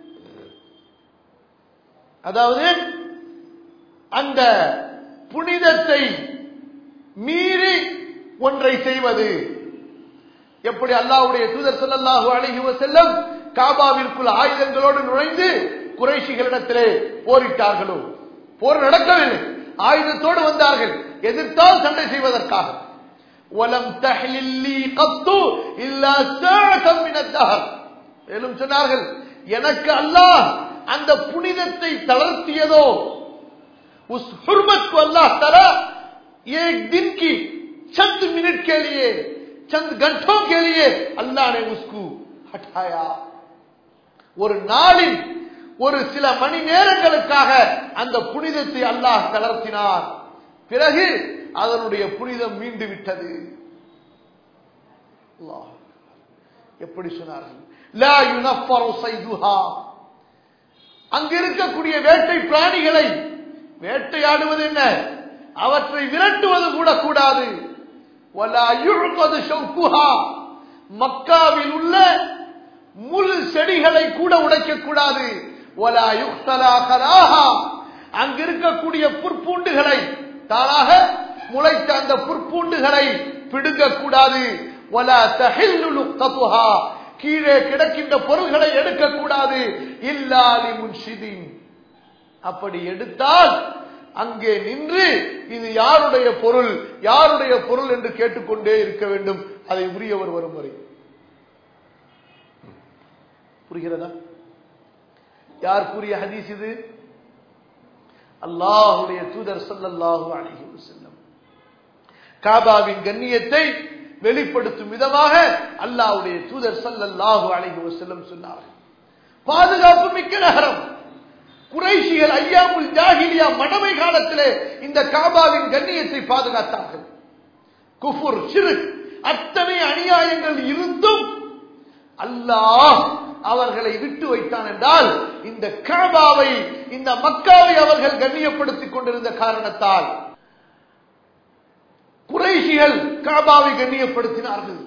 அதாவது அந்த புனிதத்தை மீறி ஒன்றை செய்வது எப்படி அல்லாஹ்வுடைய தூதர் ஸல்லல்லாஹு அலைஹி வஸல்லம் காபாவிற்குள் ஆயுதங்களோடு நுழைந்து குறைஷிகளிடத்திலே போரிட்டார்களோ போர் நடக்கவில்லை ஆயுதத்தோடு வந்தார்கள் எதிர்த்தால் சண்டை செய்வதற்காக வலம் தஹ்லில்லி கத்து இல்லா சாஅத்தம் மின தஹர் மேலும் சொன்னார்கள் எனக்கு அல்லாஹ் அந்த புனிதத்தை தளர்த்தியதோ उस हुर्मत को अल्लाह ताला एक दिन की चंद मिनट के लिए चंद घंटों के लिए अल्लाह ने उसको हटाया ஒரு நாளில் ஒரு சில மணி நேரங்களுக்காக அந்த புனிதத்தை அல்லாஹ் தளர்த்தினார் பிறகு அதனுடைய புனிதம் மீண்டு விட்டது அல்லாஹ் எப்படி சொன்னார்கள் லா யுனஃபரு சைதுஹா அங்க இருக்கக்கூடிய வேட்டை பிராணிகளை வேட்டையாடுவது என்ன அவற்றை விரட்டுவது கூட கூடாது வலா யுழ்வது ஷௌகுஹா மக்காவில் உள்ள முள் செடிகளை கூட உடைக்க கூடாது வலா யுக்தலா கலாஹா அங்க இருக்கக்கூடிய புற்பூண்டுகளை தானாக முளைத்த அந்த புற்பூண்டுகளை பிடுங்க கூடாது வலா தஹில்லு லுக்ததுஹா கீழே கிடக்கின்ற பொருள்களை எடுக்கக்கூடாது இல்லாலி முன்ஷிதின் அப்படி எடுத்தால் அங்கே நின்று இது யாருடைய பொருள் யாருடைய பொருள் என்று கேட்டுக்கொண்டே இருக்க வேண்டும் அதை உரியவர் வரும் வரை புரிகிறதா யார் கூறிய ஹதீஸ் இது அல்லாஹுடைய தூதர் ஸல்லல்லாஹு அலைஹி வஸல்லம் காபாவின் கண்ணியத்தை வெளிப்படுத்தும் விதமாக அல்லாஹ்வுடைய தூதர் ஸல்லல்லாஹு அலைஹி வஸல்லம் சொன்னார்கள் பாதுகாப்பு மிக்க நகரம் குறைஷிகள் ஐயாமுல் ஜாஹிலியா மடமை காலத்திலே இந்த காபாவின் கண்ணியத்தை பாதுகாத்தார்கள் குஃபுர் ஷிர்க் அத்தனை அநியாயங்கள் இருந்தும் அல்லாஹ் அவர்களை விட்டு வைத்தான் என்றால் இந்த காபாவை இந்த மக்காவை அவர்கள் கண்ணியப்படுத்திக் கொண்டிருந்த காரணத்தால் குறைஷிகள் காபாவை கண்ணியப்படுத்தினார்கள்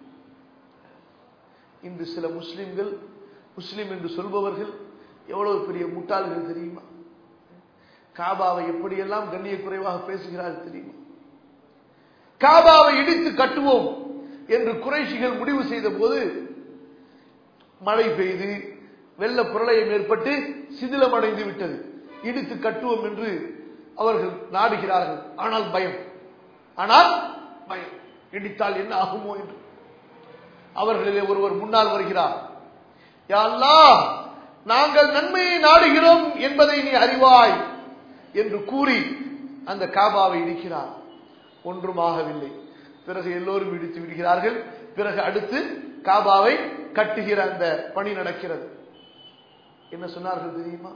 இன்று சில முஸ்லிம்கள் முஸ்லிம் என்று சொல்பவர்கள் எவ்வளவு பெரிய முட்டாள்கள் தெரியுமா காபாவை எப்படியெல்லாம் கண்ணிய குறைவாக பேசுகிறார்கள் தெரியுமா காபாவை இடித்து கட்டுவோம் என்று குறைஷிகள் முடிவு செய்த போது மழை பெய்து வெள்ள பிரளயம் ஏற்பட்டு சிதிலமடைந்து விட்டது இடித்து கட்டுவோம் என்று அவர்கள் நாடுகிறார்கள் ஆனால் பயம் ஆனால் பயம் இடித்தால் என்ன ஆகுமோ என்று அவர்களிலே ஒருவர் முன்னால் வருகிறார் யா அல்லாஹ் நாங்கள் நன்மையை நாடுகிறோம் என்பதை நீ அறிவாய் என்று கூறி அந்த காபாவை இடிக்கிறார் ஒன்றும் ஆகவில்லை பிறகு எல்லோரும் இடித்து விடுகிறார்கள் பிறகு அடுத்து காபாவை கட்டுகிற அந்த பணி நடக்கிறது என்ன சொன்னார்கள் தெரியுமா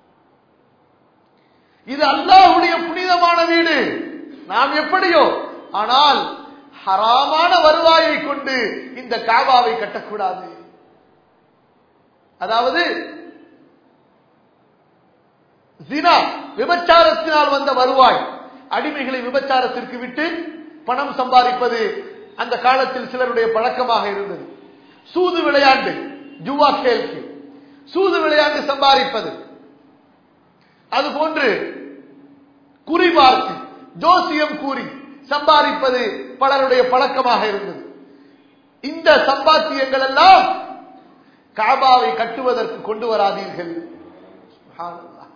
இது அல்லாஹுடைய புனிதமான வீடு நாம் எப்படியோ ஆனால் ஹராமான வருவாயை கொண்டு இந்த காபாவை கட்டக்கூடாது அதாவது ஜினா விபச்சாரத்தினால் வந்த வருவாய் அடிமைகளை விபச்சாரத்திற்கு விட்டு பணம் சம்பாதிப்பது அந்த காலத்தில் சிலருடைய பழக்கமாக இருந்தது சூது விளையாண்டு ஜுவா கேல்கு சூது விளையாண்டு சம்பாதிப்பது அதுபோன்று குறி பார்த்து ஜோசியம் கூறி சம்பாதிப்பது பலருடைய பழக்கமாக இருந்தது இந்த சம்பாத்தியங்கள் எல்லாம் காபாவை கட்டுவதற்கு கொண்டு வராதீர்கள் சுப்ஹானல்லாஹ்.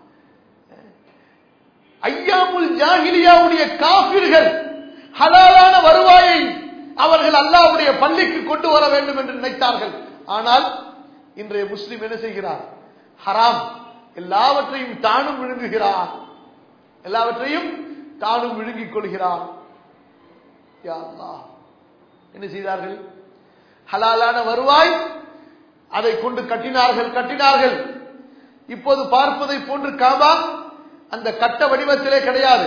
ஐயாமுல் ஜாகிலியாவுடைய காபிர்கள் ஹலாலான வருவாயை அவர்கள் அல்லாஹ்வுடைய பள்ளிக்கு கொண்டு வர வேண்டும் என்று நினைத்தார்கள் ஆனால் இன்றைய முஸ்லிம் என்ன செய்கிறார் ஹராம் எல்லாவற்றையும் தானும் விழுங்குகிறார் எல்லாவற்றையும் தானும் விழுங்கிக் கொள்கிறார் யா அல்லாஹ். என்ன செய்தார்கள் ஹலாலான வருவாய் அதை கொண்டு கட்டினார்கள் கட்டினார்கள் இப்போது பார்ப்பதை போன்று காபா அந்த கட்ட வடிவத்திலே கிடையாது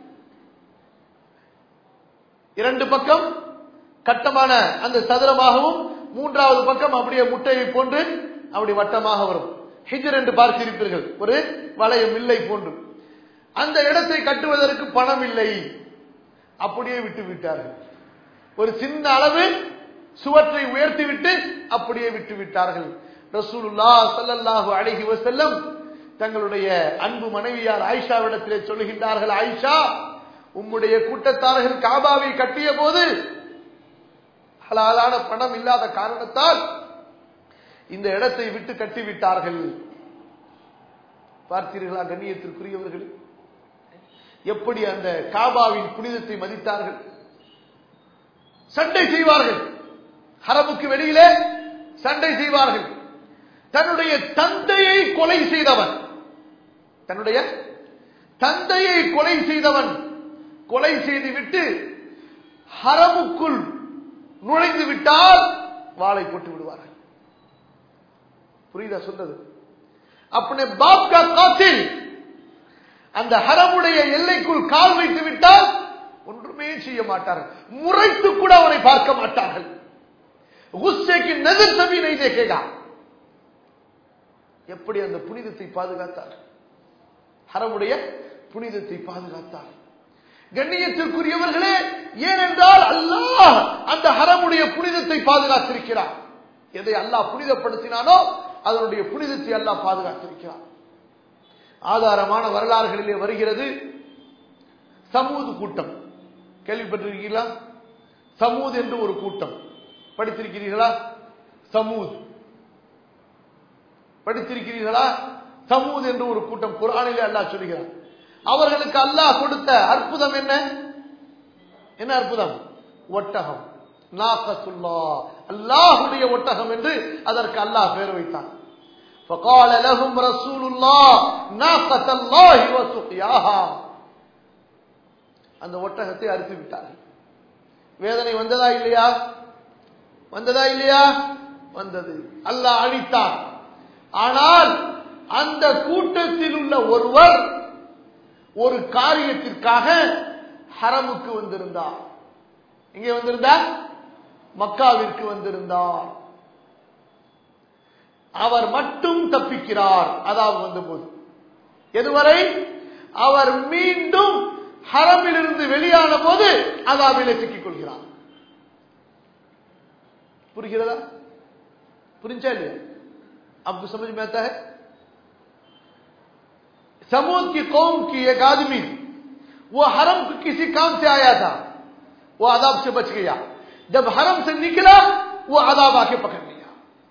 இரண்டு பக்கம் கட்டமான அந்த சதுரமாகவும் மூன்றாவது பக்கம் அப்படியே முட்டையை போன்று அப்படி வட்டமாக வரும் ஹிஜர் என்று பார்த்திருப்பீர்கள் ஒரு வளையம் இல்லை போன்று அந்த இடத்தை கட்டுவதற்கு பணம் இல்லை அப்படியே விட்டு விட்டார்கள் ஒரு சின்ன அளவு சுவற்றை உயர்த்திவிட்டு அப்படியே விட்டு விட்டார்கள் ரசூலுல்லா ஸல்லல்லாஹு அலைஹி வஸல்லம் தங்களுடைய அன்பு மனைவியார் ஆயிஷாவிடத்திலே சொல்லுகின்றார்கள் ஆயிஷா உம்முடைய கூட்டத்தார்கள் காபாவை கட்டிய போது ஹலாலான பணம் இல்லாத காரணத்தால் இந்த இடத்தை விட்டு கட்டிவிட்டார்கள் பார்த்தீர்களா கண்ணியத்திற்குரியவர்கள் எப்படி அந்த காபாவின் புனிதத்தை மதித்தார்கள் சண்டை செய்வார்கள் ஹரமுக்கு வெளியிலே சண்டை செய்வார்கள் தன்னுடைய தந்தையை கொலை செய்தவன் தன்னுடைய தந்தையை கொலை செய்தவன் கொலை செய்துவிட்டு ஹரமுக்குள் நுழைந்து விட்டால் வாளை போட்டு விடுவார்கள் புரியுதா சொல்றது அப்படி பாப்கா காத்தில் அந்த ஹரமுடைய எல்லைக்குள் கால் வைத்து விட்டால் ஒன்றுமே செய்ய மாட்டார்கள் முறைத்து கூட அவனை பார்க்க மாட்டார்கள் குஸ்ஸேக்கு நெதர் சபி நை தேக்கேகா எப்படி அந்த புனிதத்தை பாதுகாத்தார் ஹரமுடைய புனிதத்தை பாதுகாத்தார் கண்ணியத்திற்குரியவர்களே ஏனென்றால் அல்லாஹ் அந்த ஹரமுடைய புனிதத்தை பாதுகாத்திருக்கிறார் எதை அல்லாஹ் புனிதப்படுத்தினானோ அதனுடைய புனிதத்தை அல்லாஹ் பாதுகாத்திருக்கிறார் ஆதாரமான வரலாறுகளிலே வருகிறது சமூது கூட்டம் கேள்விப்பட்டிருக்கீங்களா சமூத் என்று ஒரு கூட்டம் படித்திருக்கிறீர்களா சமூத் படித்திருக்கிறீர்களா சமூத் என்று ஒரு கூட்டம் குரானிலே அல்லாஹ் சொல்கிறார் அவர்களுக்கு அல்லாஹ் கொடுத்த அற்புதம் என்ன என்ன அற்புதம் ஒட்டகம் நாகத்துல்லா அல்லாஹுடைய ஒட்டகம் என்று அதற்கு அல்லாஹ் பேர் வைத்தான் فقال لهم رسول الله ناقة الله وسقياها அந்த ஒட்டகத்தை அறுத்து விட்டார்கள் வேதனை வந்ததா இல்லையா வந்ததா இல்லையா வந்தது அல்லாஹ் அழித்தான் ஆனால் அந்த கூட்டத்தில் உள்ள ஒருவர் ஒரு காரியத்திற்காக ஹரமுக்கு வந்திருந்தார் இங்கே வந்திருந்தார் மக்காவிற்கு வந்திருந்தார் அவர் மட்டும் தப்பிக்கிறார் அதாவது வந்தபோது எதுவரை அவர் மீண்டும் ஹரமிலிருந்து வெளியான போது அதாபிலே சிக்கிக் கொள்கிறான் புரிகிறதா புரிஞ்சா இல்லையா आपको समझ में आता है समूद की कौम की एक आदमी वो हरम किसी काम से आया था वो अदाब से बच गया जब हरम से निकला वो अदाब आके पकड़ लिया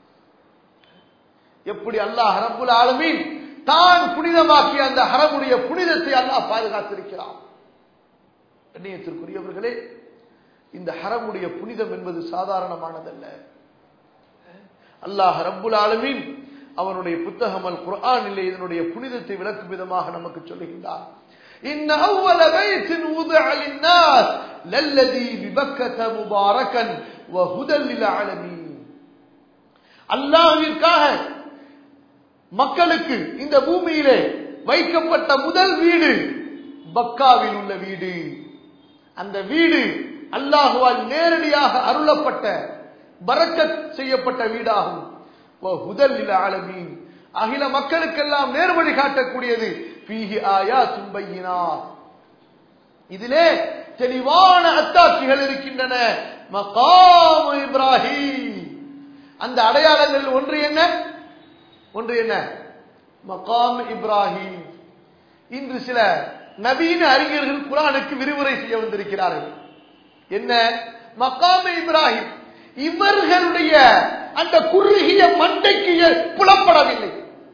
எப்படி அல்லாஹ் ரப்புல் ஆலமீன் தான் புனிதமாக்கிய அந்த ஹரமுடைய புனிதத்தை அல்லாஹ் பாதுகாத்திருக்கிறான் கண்ணியத்திற்குரியவர்களே இந்த ஹரமுடைய புனிதம் என்பது சாதாரணமானதல்ல அல்லாஹ் ரப்புல் ஆலமீன் அவனுடைய புத்தகம் அல் குர்ஆனிலே இதனுடைய புனிதத்தை விளக்கும் விதமாக நமக்கு சொல்லுகின்றார் إن أول بيت وضع للناس للذي ببكة مباركا وهدى للعالمين அல்லாஹ்விற்காக மக்களுக்கு இந்த பூமியிலே வைக்கப்பட்ட முதல் வீடு பக்காவில் உள்ள வீடு அந்த வீடு அல்லாஹுவால் நேரடியாக அருளப்பட்ட பரக்கத் செய்யப்பட்ட வீடாகும் ஹுதல் ஆலமீன் அகில மக்களுக்கெல்லாம் நேர்வழி காட்டக்கூடியது பீஹி ஆயா தும்பையினார் இதிலே தெளிவான அத்தாட்சிகள் இருக்கின்றன மகாம் இப்ராஹிம் அந்த அடையாளங்கள் ஒன்று என்ன ஒன்று என்ன மகாம் இப்ராஹிம் இன்று சில நவீன அறிஞர்கள் குரானுக்கு விரிவுரை செய்ய வந்திருக்கிறார்கள் என்ன மகாம் இப்ராஹிம் இவர்களுடைய அந்த குறுகிய மண்டைக்கு புலப்படவில்லை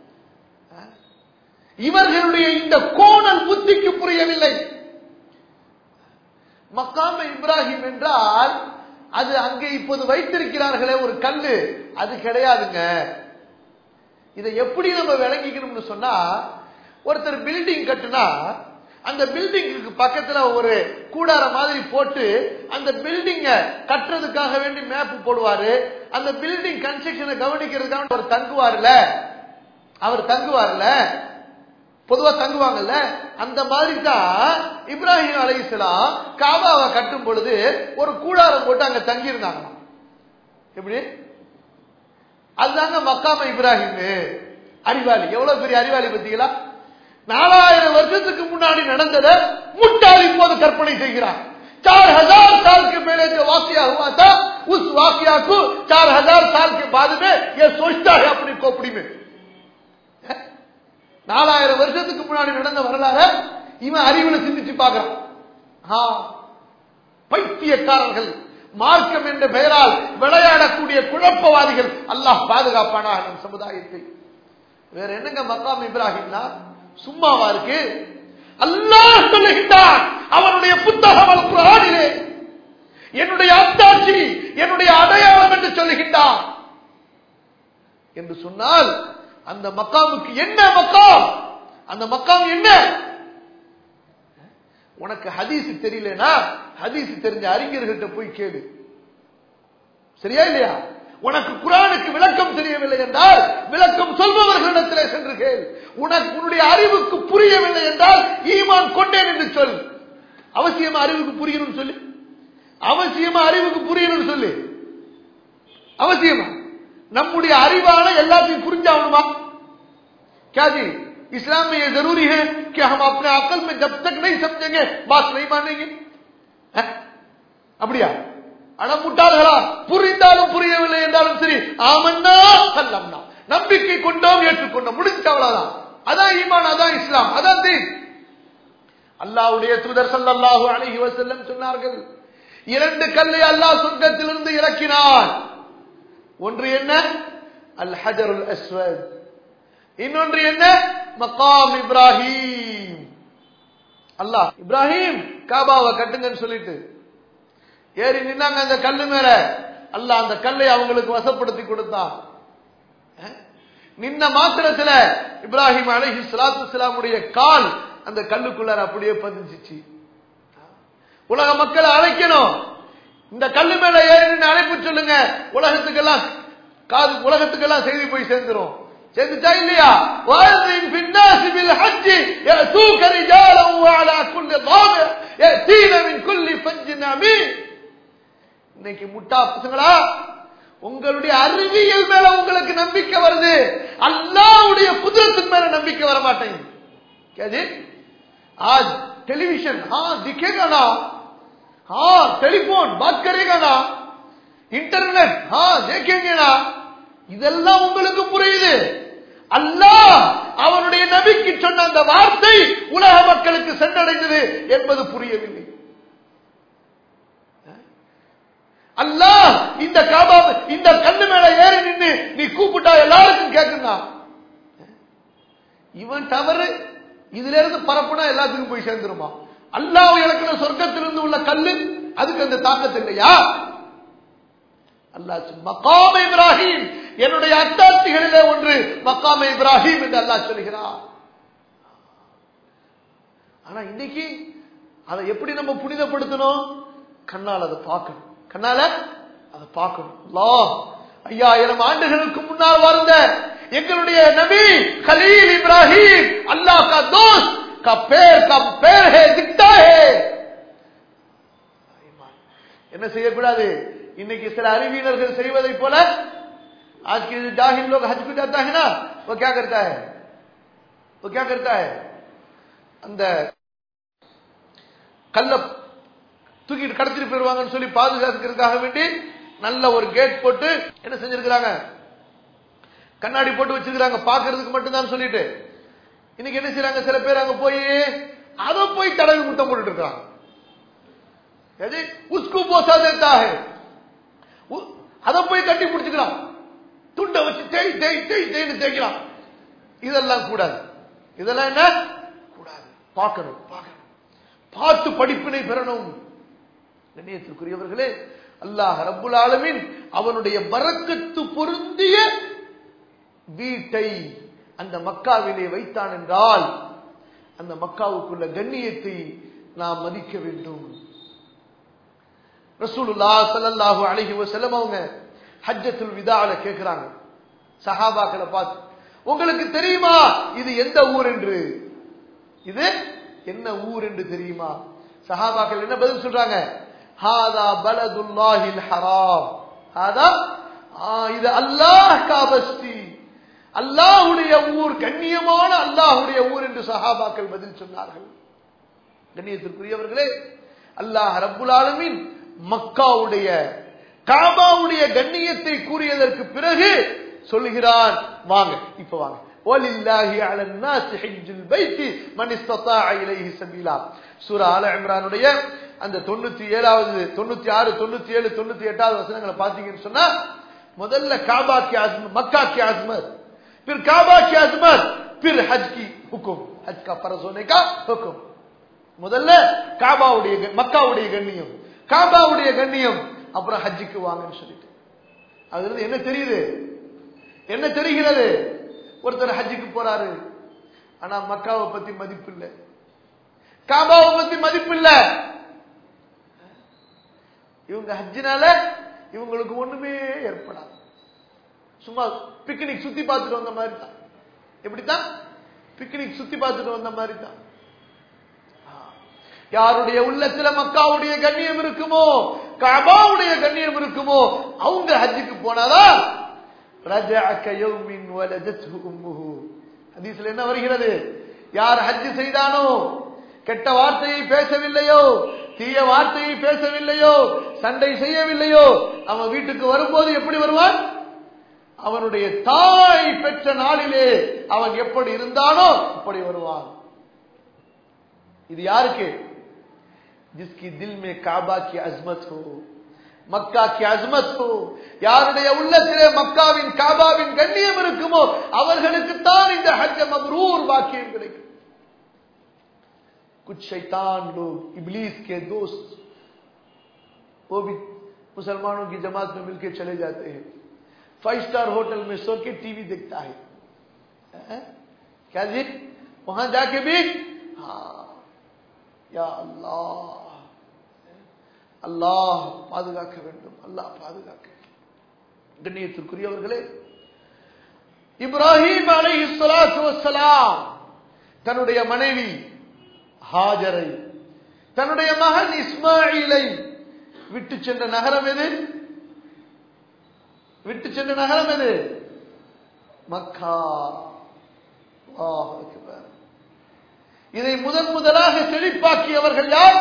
இவர்களுடைய இந்த கோணல் புத்திக்கு புரியவில்லை மக்காம இப்ராஹிம் என்றால் அது அங்கே இப்போது வைத்திருக்கிறார்களே ஒரு கல்லு அது கிடையாதுங்க இதை எப்படி நம்ம விளங்கிக்கணும்னு சொன்னா ஒருத்தர் பில்டிங் கட்டுனா அந்த பில்டிங்க்கு பக்கத்துல ஒரு கூடார மாதிரி போட்டு அந்த பில்டிங்க கட்டுறதுக்காக வேண்டி மேப் போடுவாரு அந்த பில்டிங் கன்ஸ்ட்ரக்ஷனை கவனிக்கிறதுக்காக அவர் தங்குவார்ல அவர் தங்குவார்ல பொதுவா தங்குவாங்கல்ல அந்த மாதிரி தான் இப்ராஹிம் அலைசலாம் காபாவை கட்டும் பொழுது ஒரு கூடாரம் போட்டு அங்க தங்கி இருந்தாங்க எப்படி அதுதாங்க மக்காம இப்ராஹிம் அறிவாளி எவ்வளவு பெரிய அறிவாளி பத்தீங்களா நாலாயிரம் வருஷத்துக்கு முன்னாடி நடந்ததை முட்டாள் இப்போது கற்பனை செய்கிறார் चार हजार साल के पहले जो वाक्य हुआ था उस वाक्या को चार हजार साल के बाद में ये सोचता है अपनी खोपड़ी में நாலாயிரம் வருஷத்துக்கு முன்னாடி நடந்த வரலாற இவன் அறிவுல சிந்திச்சு பார்க்கிறான் பைத்தியக்காரர்கள் மார்க்கம் என்ற பெயரால் விளையாடக்கூடிய குழப்பவாதிகள் அல்லாஹ் பாதுகாப்பானா நம் சமுதாயத்தை வேற என்னங்க மக்காம் இப்ராஹிம்னா சும்மாவா இருக்கு அல்லாஹ் சொல்லுகின்றான் அவனுடைய புத்தகம் குரானிலே என்னுடைய அத்தாட்சி என்னுடைய அடையாளம் என்று சொல்லுகின்றான் என்று சொன்னால் அந்த மக்காமுக்கு என்ன மக்காம் அந்த மக்காம் என்ன உனக்கு ஹதீஸ் தெரியலனா ஹதீஸ் தெரிஞ்ச அறிஞர்கிட்ட போய் கேளு சரியா இல்லையா உனக்கு குரானுக்கு விளக்கம் தெரியவில்லை என்றால் விளக்கம் சொல்பவர்களிடத்திலே சென்று கேள் உனக்கு உன்னுடைய அறிவுக்கு புரியவில்லை என்றால் ஈமான் கொண்டேன் என்று சொல் அவசியமா அறிவுக்கு புரியணும்னு சொல்லு அவசியமா அறிவுக்கு புரியணும்னு சொல்லு அவசியமா நம்முடைய அறிவான எல்லாத்தையும் புரிஞ்சாகணுமா क्या जी इस्लाम में ये जरूरी है कि हम अपने अकल में जब तक नहीं समझेंगे बात नहीं मानेंगे அப்படியா அடமுட்டார்களா புரிந்தாலும் புரியவில்லை என்றாலும் சரி ஆமன்னா அல்லம்னா நம்பிக்கை கொண்டோம் ஏற்றுக்கொண்டோம் முடிஞ்ச அவ்வளவுதான் அதான் ஈமான் அதான் இஸ்லாம் அதான் தீன் அல்லாவுடைய தூதர் சல்லல்லாஹு அலைஹி வஸல்லம் சொன்னார்கள் இரண்டு கல்லை அல்லாஹ் சொர்க்கத்திலிருந்து இறக்கினான் ஒன்று என்ன அல் ஹஜருல் அஸ்வத் இன்னொன்று என்ன மகாம் இப்ராஹிம் அல்லாஹ் இப்ராஹிம் காபாவை கட்டுங்கன்னு சொல்லிட்டு ஏறி நின்னாங்க அந்த கல்லு மேல அல்லாஹ் அந்த கல்லை அவங்களுக்கு வசப்படுத்தி கொடுத்தான் நின்ன மாத்திரத்துல இப்ராஹிம் அலஹி சலாத்து சலாமுடைய கால் அந்த கல்லுக்குள்ளார அப்படியே பதிஞ்சிச்சு உலக மக்களை அழைக்கணும் இந்த கல்லு மேல ஏறி நின்று அழைப்பு சொல்லுங்க உலகத்துக்கெல்லாம் காது உலகத்துக்கெல்லாம் செய்தி போய் சேர்ந்துரும் சேர்ந்துச்சா இல்லையா வாழ்வின் பின்னாசி பில் ஹஜ்ஜி يأتوك رجالا وعلى كل ضامر يأتين من كل فج عميق இன்னைக்கு முட்டா பசங்களா உங்களுடைய அறிவியல் மேல உங்களுக்கு நம்பிக்கை வருது அல்லாவுடைய குதிரத்தின் மேல நம்பிக்கை வர மாட்டேங்குது கேஜி आज टेलीविजन हाँ दिखेगा ना हाँ टेलीफोन बात करेगा ना இன்டர்நெட் हाँ देखेंगे ना இதெல்லாம் உங்களுக்கு புரியுது அல்லாஹ் அவனுடைய நபிக்கு சொன்ன அந்த வார்த்தை உலக மக்களுக்கு சென்றடைந்தது என்பது புரியவில்லை அல்லாஹ் இந்த காபா இந்த கண்ணு மேல ஏறி நின்று நீ கூப்பிட்டா எல்லாருக்கும் கேட்குனா இவன் தவறு இதுல இருந்து பரப்புனா எல்லாத்துக்கும் போய் சேர்ந்துருமா அல்லாஹ் இலக்கின சொர்க்கத்திலிருந்து உள்ள கல்லு அதுக்கு அந்த தாக்கத்து இல்லையா அல்லாஹ் மக்காம இப்ராஹிம் என்னுடைய அத்தாட்சிகளிலே ஒன்று மக்காம இப்ராஹிம் என்று அல்லாஹ் சொல்கிறார் ஆனா இன்னைக்கு அதை எப்படி நம்ம புனிதப்படுத்தணும் கண்ணால் அதை பார்க்கணும் கண்ணால அதை பார்க்கணும் அல்லாஹ் ஐயாயிரம் ஆண்டுகளுக்கு முன்னால் வாழ்ந்த எங்களுடைய நபி खलील இப்ராஹிம் अल्लाह का दोस्त का पैर का पैर है दिखता है என்ன செய்யக்கூடாது இன்னைக்கு சில அறிவியலர்கள் செய்வதை போல आज के जो जाहिल लोग हज पे जाता है ना वो क्या करता है वो क्या करता है அந்த கல்ல தூக்கிட்டு கடத்திட்டு போயிருவாங்கன்னு சொல்லி பாதுகாக்கிறதுக்காக வேண்டி நல்ல ஒரு கேட் போட்டு என்ன செஞ்சிருக்கிறாங்க கண்ணாடி போட்டு வச்சிருக்காங்க பாக்குறதுக்கு மட்டும்தான் சொல்லிட்டு இன்னைக்கு என்ன செய்யறாங்க சில பேர் அங்க போய் அதை போய் தடவி முத்தம் போட்டுட்டு இருக்காங்க எது உஸ்கு போசா தேத்தா है அதை போய் கட்டி பிடிச்சுக்கிறான் துண்டை வச்சு தேய் தேய் தேய் தேய்னு தேய்க்கிறான் இதெல்லாம் கூடாது இதெல்லாம் என்ன கூடாது பார்க்கணும் பார்க்கணும் பார்த்து படிப்பினை பெறணும் கண்ணியத்திற்குரியவர்களே அல்லாஹ் ரப்புல் ஆலமின் அவனுடைய வரக்கத்து பொருந்திய வீட்டை அந்த மக்காவிலே வைத்தான் என்றால் அந்த மக்காவுக்குள்ள கண்ணியத்தை நாம் மதிக்க வேண்டும் ரசூலுல்லா ஸல்லல்லாஹு அலைஹி வஸல்லம் அவங்க ஹஜ்ஜத்துல் விதால கேக்குறாங்க சஹாபாக்களை பார்த்து உங்களுக்கு தெரியுமா இது எந்த ஊர் என்று இது என்ன ஊர் என்று தெரியுமா சஹாபாக்கள் என்ன பதில் சொல்றாங்க ஹாதா பலதுல்லாஹில் ஹராம் ஹாதா இது அல்லாஹ் காபஸ்தி அல்லாஹுடைய ஊர் கண்ணியமான அல்லாஹுடைய ஊர் என்று சஹாபாக்கள் பதில் சொன்னார்கள் கண்ணியத்திற்குரியவர்களே அல்லாஹ் ரப்புல் ஆலமின் மக்காவுடைய காபாவுடைய கண்ணியத்தை கூறியதற்கு பிறகு சொல்லுகிறான் வாங்க இப்ப வாங்க وَلِلَّهِ عَلَى النَّاسِ حِجُّ الْبَيْتِ مَنِ اسْتَطَاعَ إِلَيْهِ سَبِيلًا சூரா ஆல இம்ரானுடைய அந்த 97வது 96 97 98வது வசனங்களை பாத்தீங்கன்னு சொன்னா முதல்ல காபா की आजमत मक्का की आजमत फिर काबा की आजमत फिर हज की हुक्म हज का फर्ज होने का हुक्म முதல்ல காபாவுடைய மக்காவுடைய கண்ணியம் காபாவுடைய கண்ணியம் அப்புறம் ஹஜ்ஜுக்கு வாங்கன்னு சொல்லிட்டு அதுல இருந்து என்ன தெரியுது என்ன தெரிகிறது ஒருத்தர் ஹஜ்ஜுக்கு போறாரு ஆனா மக்காவை பத்தி மதிப்பு இல்ல காபாவை பத்தி மதிப்பு இல்ல இவங்க ஹஜ்ஜினால இவங்களுக்கு ஒண்ணுமே ஏற்படாது சும்மா பிக்னிக் சுத்தி பார்த்துட்டு வந்த மாதிரி தான் எப்படித்தான் பிக்னிக் சுத்தி பார்த்துட்டு வந்த மாதிரி தான் யாருடைய உள்ளத்துல மக்காவுடைய கண்ணியம் இருக்குமோ கபாவுடைய கண்ணியம் இருக்குமோ அவங்க ஹஜ்ஜுக்கு போனாதான் ஹதீஸ்ல என்ன வருகிறது யார் ஹஜ் செய்தானோ கெட்ட வார்த்தையை பேசவில்லையோ தீய வார்த்தையை பேசவில்லையோ சண்டை செய்யவில்லையோ அவன் வீட்டுக்கு வரும்போது எப்படி வருவான் அவனுடைய தாய் பெற்ற நாளிலே அவன் எப்படி இருந்தானோ அப்படி வருவான் இது யாருக்கு जिसकी दिल में काबा की अजमत हो மக்கா கி அஸ்மத் ஹோ யாருடைய உள்ளத்திலே மக்காவின் காபாவின் கண்ணியம் இருக்குமோ அவர்களுக்கு தான் இந்த ஹஜ்ஜ மப்ரூர் வாக்கியம் கிடைக்கும் कुछ शैतान लोग इबलीस के दोस्त वो भी मुसलमानों की जमात में मिलकर चले जाते हैं फाइव स्टार होटल में सो के टीवी देखता है है? क्या जी वहां जाके भी हाँ या अल्लाह அல்லாஹ் பாதுகாக்க வேண்டும் அல்லாஹ் பாதுகாக்க கண்ணியத்திற்குரியவர்களே இப்ராஹிம் அலை வசலாம் தன்னுடைய மனைவி ஹாஜரை தன்னுடைய மகன் இஸ்மாயிலை விட்டு சென்ற நகரம் எது விட்டு சென்ற நகரம் எது மக்கா இதை முதன் முதலாக செழிப்பாக்கியவர்கள் யார்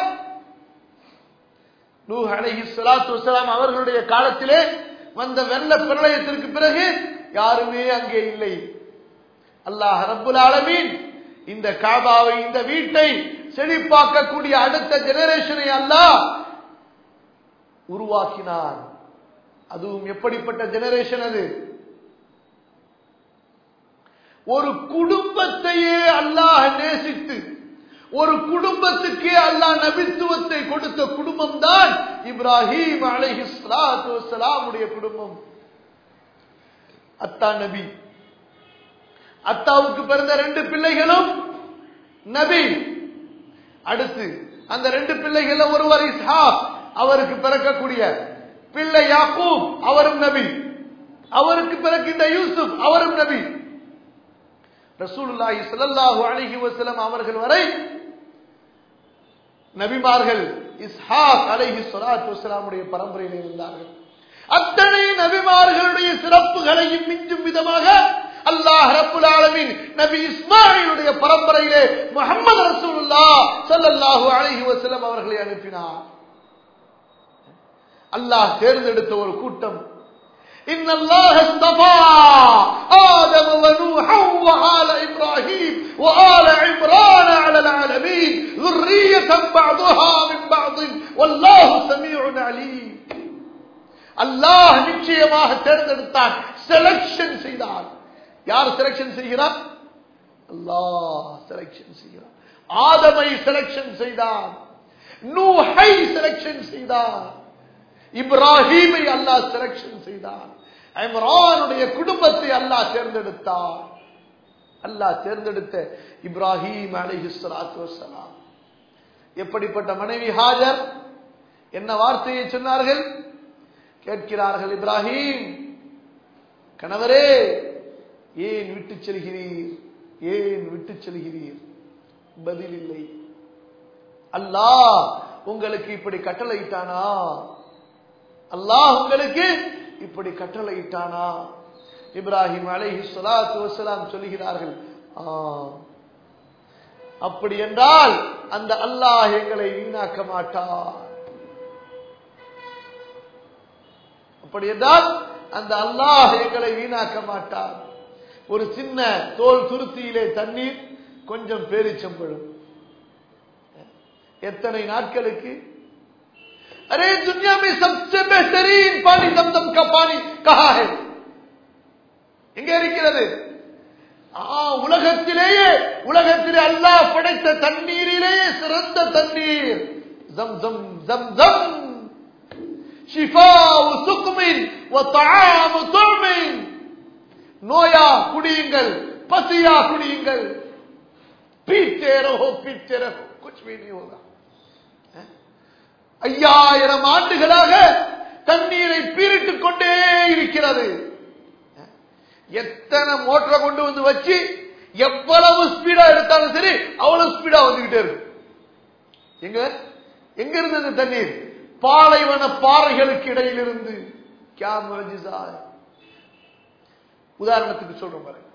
நூஹ் அலைஹி ஸலாத்து வஸலாம் அவர்களுடைய காலத்திலே வந்த வெள்ள பிரளயத்திற்கு பிறகு யாருமே அங்கே இல்லை அல்லாஹ் ரப்புல் ஆலமீன் இந்த காபாவை இந்த வீட்டை செழிப்பாக்கக்கூடிய அடுத்த ஜெனரேஷனை அல்லாஹ் உருவாக்கினார் அதுவும் எப்படிப்பட்ட ஜெனரேஷன் அது ஒரு குடும்பத்தையே அல்லாஹ் நேசித்து ஒரு குடும்பத்துக்கே அல்லாஹ் நபித்துவத்தை கொடுத்த குடும்பம் தான் இப்ராஹிம் அலைஹி ஸலாத்து வஸலாமுடைய குடும்பம் அத்தா நபி அத்தாவுக்கு பிறந்த ரெண்டு பிள்ளைகளும் நபி அடுத்து அந்த ரெண்டு பிள்ளைகள் ஒருவர் இஸ்ஹாக் அவருக்கு பிறக்கக்கூடிய பிள்ளை யாக்கூப் அவரும் நபி அவருக்கு பிறக்கின்ற யூசுப் அவரும் நபி ரசூலுல்லாஹி ஸல்லல்லாஹு அலைஹி வஸல்லம் அவர்கள் வரை நபிமார்கள் இஸ்ஹாக் அலைஹி ஸலாத்து வஸலாமுடைய பரம்பரையில் இருந்தார்கள் அத்தனை நபிமார்களுடைய சிறப்புகளையும் மிஞ்சும் விதமாக அல்லாஹ் ரப்புல் ஆலமீன் நபி இஸ்மாயிலுடைய பரம்பரையிலே முஹம்மது ரசூலுல்லாஹ் ஸல்லல்லாஹு அலைஹி வஸல்லம் அவர்களை அனுப்பினார் அல்லாஹ் தேர்ந்தெடுத்த ஒரு கூட்டம் إن الله اصطفى آدم ونوحا وآل إبراهيم وآل عمران على العالمين ذرية بعضها من بعض والله سميع عليم அல்லாஹ் நிச்சயமாக தேர்ந்தெடுத்தான் செலக்ஷன் செய்தான் யார் செலக்ஷன் செய்கிறார் அல்லாஹ் செலக்ஷன் செய்கிறார் ஆதமை செலக்ஷன் செய்தான் நூஹை செலக்ஷன் செய்தான் இப்ராஹீமை அல்லாஹ் செலக்ஷன் செய்தான் இம்ரானுடைய குடும்பத்தை அல்லாஹ் தேர்ந்தெடுத்தார் அல்லாஹ் தேர்ந்தெடுத்த இப்ராஹிம் அலைஹி ஸலாத்து வஸலாம் எப்படிப்பட்ட மனைவி ஹாஜர் என்ன வார்த்தையை சொன்னார்கள் கேட்கிறார்கள் இப்ராஹிம் கணவரே ஏன் விட்டு செல்கிறீர் ஏன் விட்டு செல்கிறீர் பதில் இல்லை அல்லாஹ் உங்களுக்கு இப்படி கட்டளையிட்டானா அல்லாஹ் உங்களுக்கு இப்படி கட்டளையிட்டானா இப்ராஹிம் அலைஹி ஸலாத்து வஸலாம் சொல்லுகிறார்கள் ஆ அப்படி என்றால் அந்த அல்லாஹ் எங்களை வீணாக்க மாட்டார் அப்படி என்றால் அந்த அல்லாஹ் எங்களை வீணாக்க மாட்டார் ஒரு சின்ன தோல் துருத்தியிலே தண்ணீர் கொஞ்சம் பேரிச்சம்பழும் எத்தனை நாட்களுக்கு अरे दुनिया में सबसे बेहतरीन पानी दमदम का पानी कहा है எங்க இருக்கிறது ஆ, உலகத்திலேயே உலகத்திலே அல்லாஹ் படைத்த தண்ணீரிலேயே சிறந்த தண்ணீர் ஜம் ஜம் ஜம் ஜம் ஷிஃபாவு சுக்குமின் வத்தாமு துர்மின் நோயா குடியுங்கள் பசியா குடியுங்கள் पीते रहो पीते रहो कुछ भी नहीं होगा ஐயாயிரம் ஆண்டுகளாக தண்ணீரை பீரிட்டுக் கொண்டே இருக்கிறது எத்தனை மோட்டரை கொண்டு வந்து வச்சு எவ்வளவு ஸ்பீடா எடுத்தாலும் சரி அவ்வளவு ஸ்பீடா வந்துகிட்டே இருக்கு எங்க எங்க இருந்தது தண்ணீர் பாலைவன பாறைகளுக்கு இடையில் இருந்து கியா முரஜிசா உதாரணத்துக்கு சொல்றோம் பாருங்க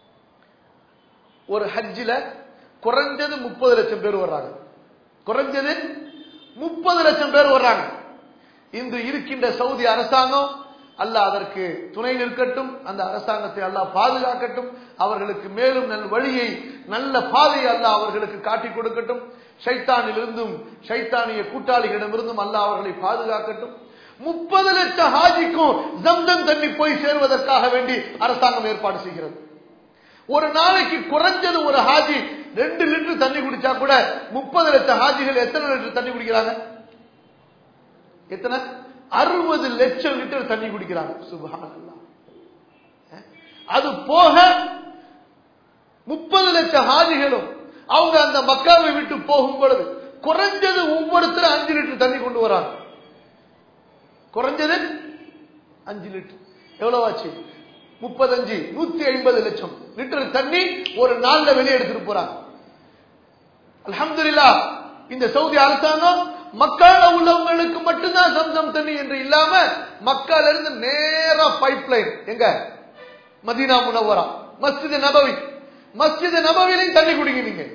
ஒரு ஹஜ்ஜில குறைஞ்சது முப்பது லட்சம் பேர் வர்றாங்க குறைஞ்சது முப்பது லட்சம் பேர் வர்றாங்க இன்று இருக்கின்ற சவுதி அரசாங்கம் அல்லாஹ் அதற்கு துணை நிற்கட்டும் அந்த அரசாங்கத்தை அல்லாஹ் பாதுகாக்கட்டும் அவர்களுக்கு மேலும் நல் வழியை நல்ல பாதையை அல்லாஹ் அவர்களுக்கு காட்டிக் கொடுக்கட்டும் ஷைத்தானிலிருந்தும் ஷைத்தானிய கூட்டாளிகளிடமிருந்தும் அல்லாஹ் அவர்களை பாதுகாக்கட்டும் முப்பது லட்சம் ஹாஜிக்கும் ஜம்தம் தண்ணி போய் சேர்வதற்காக வேண்டி அரசாங்கம் ஏற்பாடு செய்கிறது ஒரு நாளைக்கு குறைஞ்சது ஒரு ஹாஜி ரெண்டு லிட்டர் தண்ணி குடிச்சா கூட முப்பது லட்சம் ஹாஜிகள் எத்தனை லிட்டர் தண்ணி குடிக்கிறாங்க எத்தனை அறுபது லட்சம் லிட்டர் தண்ணி குடிக்கிறாங்க சுபஹானல்லாஹ் அது போக முப்பது லட்சம் ஹாஜிகளும் அவங்க அந்த மக்காவை விட்டு போகும் பொழுது குறைஞ்சது ஒவ்வொருத்தரும் அஞ்சு லிட்டர் தண்ணி கொண்டு வராங்க குறைஞ்சது அஞ்சு லிட்டர் எவ்வளவு ஆச்சு முப்பத்தஞ்சு நூத்தி ஐம்பது லட்சம் லிட்டர் தண்ணி ஒரு நாள்ல வெளியே எடுத்துட்டு போறாங்க அல்ஹம்துலில்லாஹ் இந்த சவுதி அரசாங்கம் மக்கால உள்ளவங்களுக்கு மட்டும்தான் சம்சம் தண்ணி என்று இல்லாம மக்கால இருந்து நேரா பைப் லைன் எங்க Medina Munawwara Masjid Nabawi Masjid நபவிலையும் தண்ணி குடிங்க நீங்க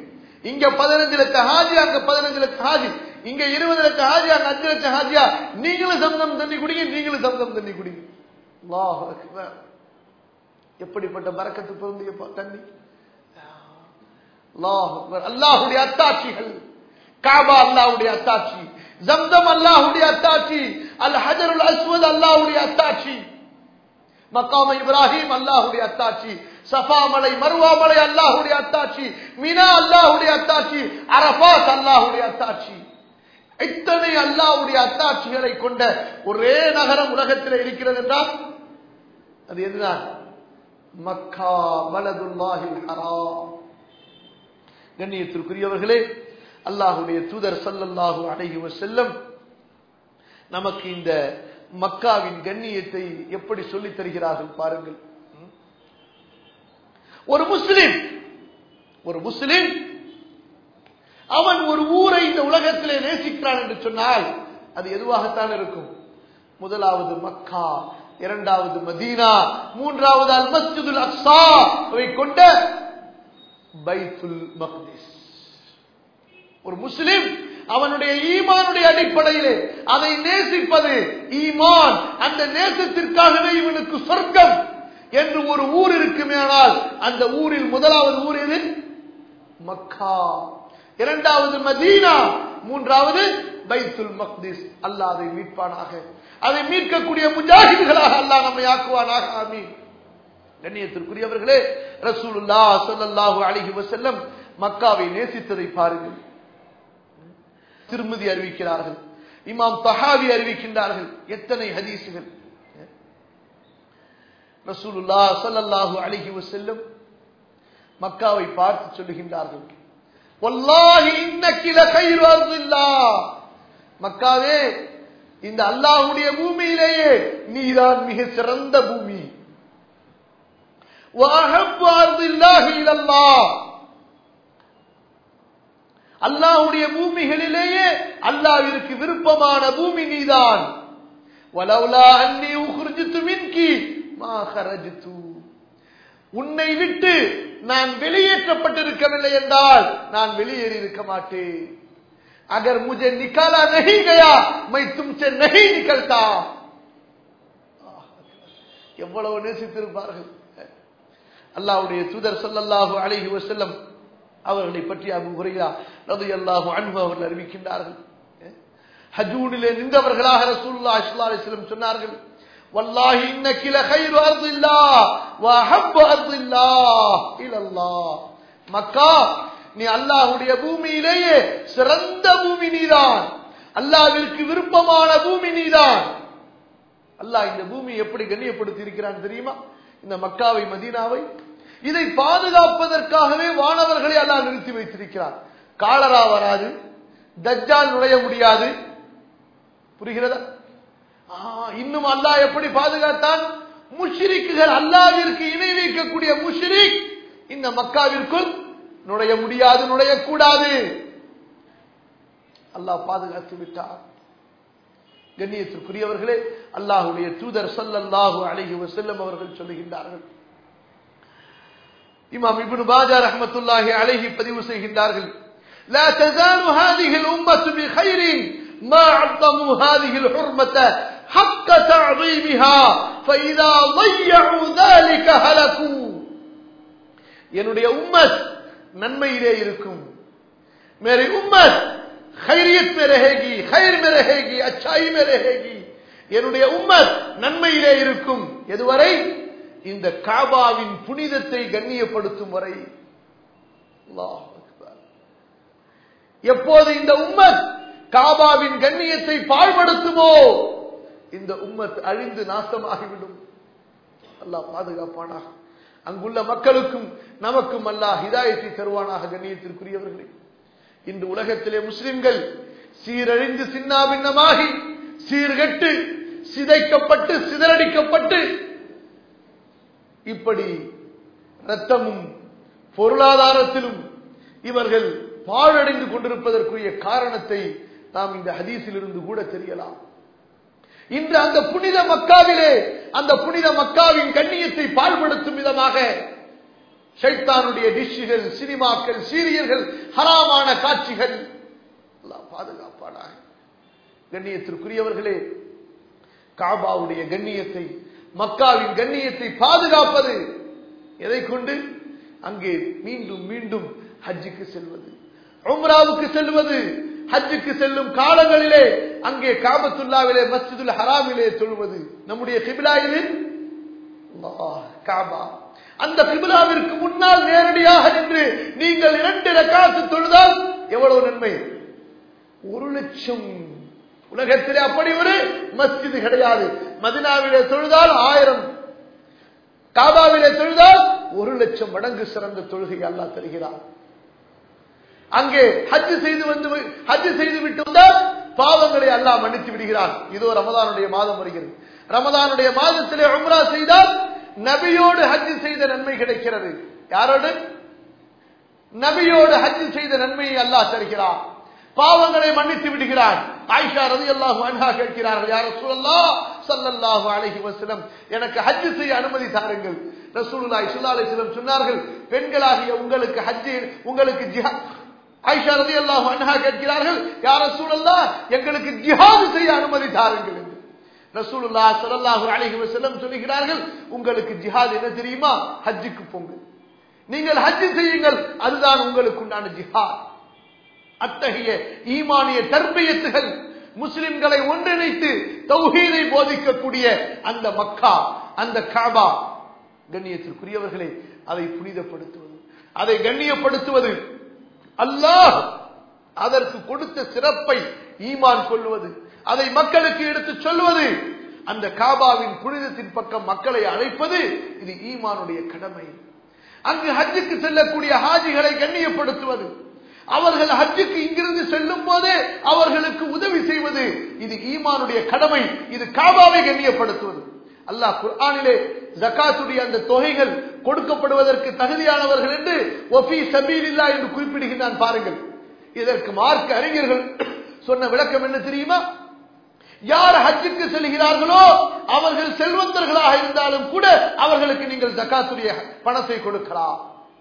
இங்க பதினஞ்சு லட்சம் ஹாஜி அங்க பதினஞ்சு லட்சம் ஹாஜி இங்க இருபது லட்சம் ஹாஜி அங்க அஞ்சு லட்சம் ஹாஜியா நீங்களும் சம்சம் தண்ணி குடிங்க நீங்களும் சம்சம் தண்ணி குடிங்க அல்லாஹ் அக்பர். எப்படிப்பட்ட பறக்கத்து பொருந்திய ப- தண்ணி அல்லாஹ் அக்பர். அல்லாஹுடைய அத்தாட்சிகள் காபா அல்லாஹ்வுடைய அத்தாட்சி ஜம்தம் அல்லாஹ்வுடைய அத்தாட்சி அல் ஹஜருல் அஸ்வத் அல்லாஹ்வுடைய அத்தாட்சி மக்காம இப்ராஹிம் அல்லாஹுடைய அத்தாட்சி சஃபா மலை மருவா மலை அல்லாஹுடைய அத்தாட்சி மினா அல்லாஹுடைய அத்தாட்சி அரபாத் அல்லாஹுடைய அத்தாட்சி இத்தனை அல்லாஹ்வுடைய அத்தாட்சிகளை கொண்ட ஒரே நகரம் உலகத்தில் இருக்கிறது என்றால் அது எதுதான் மக்கா பலதுல்லாஹில் ஹராம் கண்ணியத்திற்குரியவர்களே அல்லாஹுடைய தூதர் ஸல்லல்லாஹு அலைஹி வஸல்லம் நமக்கு இந்த மக்காவின் கண்ணியத்தை எப்படி சொல்லித் தருகிறார்கள் பாருங்கள் ம்? ஒரு முஸ்லிம் ஒரு முஸ்லிம் அவன் ஒரு ஊரை இந்த உலகத்திலே நேசிக்கிறான் என்று சொன்னால் அது எதுவாகத்தான் இருக்கும் முதலாவது மக்கா இரண்டாவது மதீனா மூன்றாவது அல் மஸ்ஜிதுல் அக்ஸா அவை கொண்ட பைத்துல் மக்திஸ் ஒரு முஸ்லிம் அவனுடைய ஈமானுடைய அடிப்படையிலே அதை நேசிப்பது ஈமான் அந்த நேசத்திற்காகவே இவனுக்கு சொர்க்கம் என்று ஒரு ஊர் இருக்குமேனால் அந்த ஊரில் முதலாவது ஊர் எது மக்கா இரண்டாவது மதீனா மூன்றாவது பைத்துல் மக்திஸ் அல்லாஹ் அதை மீட்பானாக அதை மீட்கக்கூடிய முஜாஹிதுகளாக அல்லாஹ் நம்மை ஆக்குவானாக ஆமீன் கண்ணியத்திற்குரியவர்களே ரசூலுல்லா ஸல்லல்லாஹு அலைஹி வஸல்லம் மக்காவை நேசித்ததை பாருங்கள் திருமதி அறிவிக்கிறார்கள் இமாம் தஹாவி அறிவிக்கின்றார்கள் எத்தனை ஹதீசுகள் ரசூலுல்லா ஸல்லல்லாஹு அலைஹி வஸல்லம் மக்காவை பார்த்து சொல்லுகின்றார்கள் வல்லாஹி இன்னக்கி லகைரு அர்தில்லாஹ் மக்காவே இந்த அல்லாஹ்வுடைய பூமியிலேயே நீதான் மிக சிறந்த பூமி وأحب أرض الله إلى الله அல்லாஹ்வுடைய பூமிகளிலேயே அல்லாஹ்விற்கு விருப்பமான பூமி நீதான் வலவுலா அன்னி உஹ்ரிஜ்து மின்கி மா ஹரஜ்து உன்னை விட்டு நான் வெளியேற்றப்பட்டிருக்கவில்லை என்றால் நான் வெளியேறி இருக்க மாட்டேன் அகர் முझे निकाला नहीं गया मैं तुमसे नहीं निकलता எவ்வளவு நேசித்திருப்பார்கள் அல்லாஹ்வுடைய தூதர் ஸல்லல்லாஹு அலைஹி வஸல்லம் அவர்களை பற்றி அபு ஹுரைரா ரலியல்லாஹு அன்ஹு அவர்கள் அறிவிக்கின்றார்கள் ஹஜூனிலே நின்றவர்களாக ரசூலுல்லாஹி ஸல்லல்லாஹு அலைஹி வஸல்லம் சொன்னார்கள் வல்லாஹி இன்னகி லகைரு அர்தில்லாஹ் வ அஹப்பு அர்தில்லாஹ் இலல்லாஹ் மக்கா நீ அல்லாஹ்வுடைய பூமியிலேயே சிறந்த பூமி நீதான் அல்லாஹ்விற்கு விருப்பமான பூமி நீதான் அல்லாஹ் இந்த பூமியை எப்படி கண்ணியப்படுத்தி இருக்கிறான் தெரியுமா இந்த மக்காவை மதீனாவை இதை பாதுகாப்பதற்காகவே வானவர்களை அல்லாஹ் நிறுத்தி வைத்திருக்கிறார் காலரா வராது தஜ்ஜால் நுழைய முடியாது புரிகிறதா ஆ, இன்னும் அல்லாஹ் எப்படி பாதுகாத்தான் முஷ்ரிக்குகள் அல்லாவிற்கு இணை வைக்கக்கூடிய முஷ்ரிக் இந்த மக்காவிற்குள் நுழைய முடியாது நுழையக்கூடாது அல்லாஹ் பாதுகாத்து விட்டார் கண்ணியத்திற்குரியவர்களே அல்லாஹுடைய தூதர் ஸல்லல்லாஹு அலைஹி வஸல்லம் அவர்கள் சொல்லுகின்றார்கள் இமாம் இப்னு பாஜா ரஹ்மத்துல்லாஹி அலைஹி பதிவு செய்கின்றார்கள் لا تزال هذه الأمة بخير ما عظموا هذه الحرمة حق تعظيمها فإذا ضيعوا ذلك هلكوا என்னுடைய உம்மத் நன்மையிலே இருக்கும் मेरी उम्मत खैरियत में रहेगी खैर में रहेगी अच्छाई में रहेगी என்னுடைய உம்மத் நன்மையிலே இருக்கும் எதுவரை இந்த காபாவின் புனிதத்தை கண்ணியப்படுத்தும் வரை அல்லாஹ் அக்பர். எப்போது இந்த உம்மத் காபாவின் கண்ணியத்தை பாழ்படுத்துமோ இந்த உம்மத் அழிந்து நாசமாகிவிடும் அல்லாஹ் பாதுகாப்பானாக அங்குள்ள மக்களுக்கும் நமக்கும் அல்லாஹ் ஹிதாயத்தை தருவானாக கண்ணியத்திற்குரியவர்களே இன்று உலகத்திலே முஸ்லிம்கள் சீரழிந்து சின்னாபின்னமாகி சீர்கெட்டு சிதைக்கப்பட்டு சிதறடிக்கப்பட்டு இப்படி ரத்தமும் பொருளாதாரத்திலும் இவர்கள் பாழடைந்து கொண்டிருப்பதற்குரிய காரணத்தை நாம் இந்த ஹதீஸிலிருந்து கூட தெரியலாம் இன்று அந்த புனித மக்காவிலே அந்த புனித மக்காவின் கண்ணியத்தை பாழ்படுத்தும் விதமாக ஷைத்தானுடைய டிஷ்ஷுகள் சினிமாக்கள் சீரியல்கள் ஹராமான காட்சிகள் அல்லாஹ் பாதுகாப்பானாக கண்ணியத்திற்குரியவர்களே காபாவுடைய கண்ணியத்தை மக்காவின் கண்ணியத்தை பாதுகாப்பது எதை கொண்டு அங்கே மீண்டும் மீண்டும் ஹஜ்ஜுக்கு செல்வது உம்ராவுக்கு செல்வது ஹஜ்ஜுக்கு செல்லும் காலங்களிலே அங்கே காபத்துல்லாவிலே மஸ்ஜிதுல் ஹராமிலே சொல்வது நம்முடைய கிபிலாவிலே அல்லாஹ், காபா அந்த கிபிலாவிற்கு முன்னால் நேரடியாக நின்று நீங்கள் இரண்டு ரக்காத்து தொழுதால் எவ்வளவு நன்மை ஒரு லட்சம் உலகத்திலே அப்படி ஒரு மஸ்ஜிது கிடையாது மதினாவிலே தொழுதால் ஆயிரம் காபாவிலே தொழுதால் ஒரு லட்சம் மடங்கு சிறந்த தொழுகை அல்லாஹ் தருகிறார் அங்கே ஹஜ் செய்து வந்து ஹஜ் செய்து விட்டு வந்தால் பாவங்களை அல்லாஹ் மன்னித்து விடுகிறான் இதோ ரமதானுடைய மாதம் வருகிறது ரமதானுடைய மாதத்திலே உம்ரா செய்தால் நபியோடு ஹஜ் செய்த நன்மை கிடைக்கிறது யாரோடு நபியோடு ஹஜ் செய்த நன்மையை அல்லாஹ் தருகிறார் பாவங்களை மன்னித்து விடுகிறான் ஆயிஷா ரதி அல்லாஹு அன்ஹா கேட்கிறார்கள் யார் ரசூலுல்லாஹ் ஸல்லல்லாஹு அலைஹி வஸல்லம் எனக்கு ஹஜ் செய்ய அனுமதி தாருங்கள் ரசூலுல்லாஹி ஸல்லல்லாஹு அலைஹி வஸல்லம் சொன்னார்கள் பெண்களாகிய உங்களுக்கு ஹஜ் உங்களுக்கு ஜிஹாத் ஆயிஷா ரதி அல்லாஹு அன்ஹா கேட்கிறார்கள் யார் ரசூலுல்லாஹ் எங்களுக்கு ஜிஹாத் செய்ய அனுமதி தாருங்கள் என்று ரசூலுல்லாஹ் ஸல்லல்லாஹு அலைஹி வஸல்லம் சொல்கிறார்கள் உங்களுக்கு ஜிஹாத் என்ன தெரியுமா ஹஜ்ஜுக்கு போங்க நீங்கள் ஹஜ் செய்யுங்கள் அதுதான் உங்களுக்கு உண்டான ஜிஹாத் அத்தகைய ஈமானிய தர்பியத்துகள் முஸ்லிம்களை ஒன்றிணைத்து தௌஹீதை போதிக்கக்கூடிய அந்த மக்கா அந்த காபா கண்ணியத்திற்குரியவர்களே அதை புனிதப்படுத்துவது அதை கண்ணியப்படுத்துவது அல்லாஹ் அதற்கு கொடுத்த சிறப்பை ஈமான் கொள்வது அதை மக்களுக்கு எடுத்து சொல்வது அந்த காபாவின் புனிதத்தின் பக்கம் மக்களை அழைப்பது இது ஈமானுடைய கடமை அங்கு ஹஜ்ஜுக்கு செல்லக்கூடிய ஹாஜிகளை கண்ணியப்படுத்துவது அவர்கள் ஹஜ்ஜுக்கு இங்கிருந்து செல்லும் போதே அவர்களுக்கு உதவி செய்வது இது ஈமானுடைய கடமை இது காபாவை கண்ணியப்படுத்துவது அல்லாஹ் குர்ஆனிலே ஜகாத்துடைய அந்த தொகைகள் கொடுக்கப்படுவதற்கு தகுதியானவர்கள் என்று ஒஃபி சபீலில்லா என்று குறிப்பிடுகின்றான் பாருங்கள் இதற்கு மார்க்க அறிஞர்கள் சொன்ன விளக்கம் என்ன தெரியுமா யார் ஹஜ்ஜுக்கு செல்கிறார்களோ அவர்கள் செல்வந்தர்களாக இருந்தாலும் கூட அவர்களுக்கு நீங்கள் ஜக்காத்துடைய பணத்தை கொடுக்கலாம்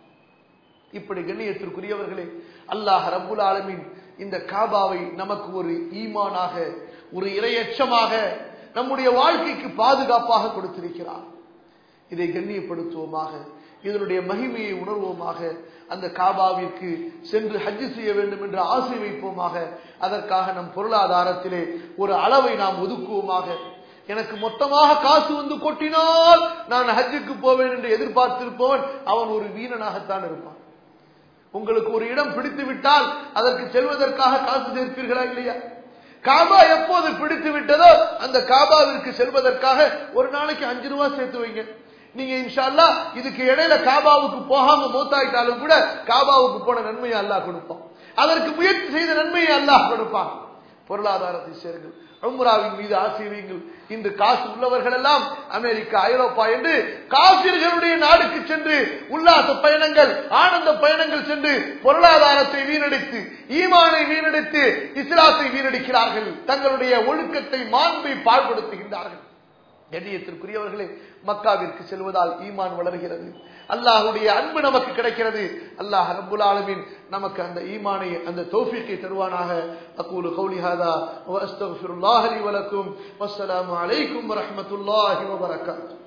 இப்படி கண்ணியத்திற்குரியவர்களே அல்லாஹ் ரப்புல் ஆலமீன் இந்த காபாவை நமக்கு ஒரு ஈமானாக ஒரு இரையச்சமாக நம்முடைய வாழ்க்கைக்கு பாதுகாப்பாக கொடுத்திருக்கிறார் இதை கண்ணியப்படுத்துவோமாக இதனுடைய மகிமையை உணர்வோமாக அந்த காபாவிற்கு சென்று ஹஜ் செய்ய வேண்டும் என்று ஆசை வைப்போமாக அதற்காக நம் பொருளாதாரத்திலே ஒரு அளவை நாம் ஒதுக்குவோமாக எனக்கு மொத்தமாக காசு வந்து கொட்டினால் நான் ஹஜ்ஜுக்கு போவேன் என்று எதிர்பார்த்திருப்பவன் அவன் ஒரு வீரனாகத்தான் இருப்பான் உங்களுக்கு ஒரு இடம் பிடித்து விட்டால் அதற்கு செல்வதற்காக காசு சேர்ப்பீர்களா இல்லையா காபா எப்போது பிடித்து விட்டதோ அந்த காபாவிற்கு செல்வதற்காக ஒரு நாளைக்கு அஞ்சு ரூபாய் சேர்த்து வைங்க நீங்க இன்ஷால்லா இதுக்கு இடையில காபாவுக்கு போகாம மூத்தாயிட்டாலும் கூட காபாவுக்கு போன நன்மையை அல்லாஹ் கொடுப்பான் அதற்கு முயற்சி செய்த நன்மையை அல்லாஹ் கொடுப்பான் பொருளாதாரத்தை சேருங்கள் உம்ராவின் மீது ஆசை வையுங்கள் இன்று காசு உள்ளவர்கள் எல்லாம் அமெரிக்கா ஐரோப்பா என்று காசிர்களுடைய நாடுக்கு சென்று உல்லாச பயணங்கள் ஆனந்த பயணங்கள் சென்று பொருளாதாரத்தை வீணடித்து ஈமானை வீணடித்து இஸ்லாத்தை வீணடிக்கிறார்கள் தங்களுடைய ஒழுக்கத்தை மாண்பை பாழ்படுத்துகின்றார்கள் கண்ணியத்திற்குரியவர்களே மக்காவிற்கு செல்வதால் ஈமான் வளர்கிறது அல்லாஹுடைய அன்பு நமக்கு கிடைக்கிறது அல்லாஹ் ரப்புல் ஆலமீன் நமக்கு அந்த ஈமானை அந்த தௌஃபீக்கை தருவானாக அகூலு கௌலி ஹாதா வ அஸ்தக்ஃபிருல்லாஹி லி வ லக்கும் வஸ்ஸலாமு அலைக்கும் வ ரஹ்மத்துல்லாஹி வ பரக்காத்துஹு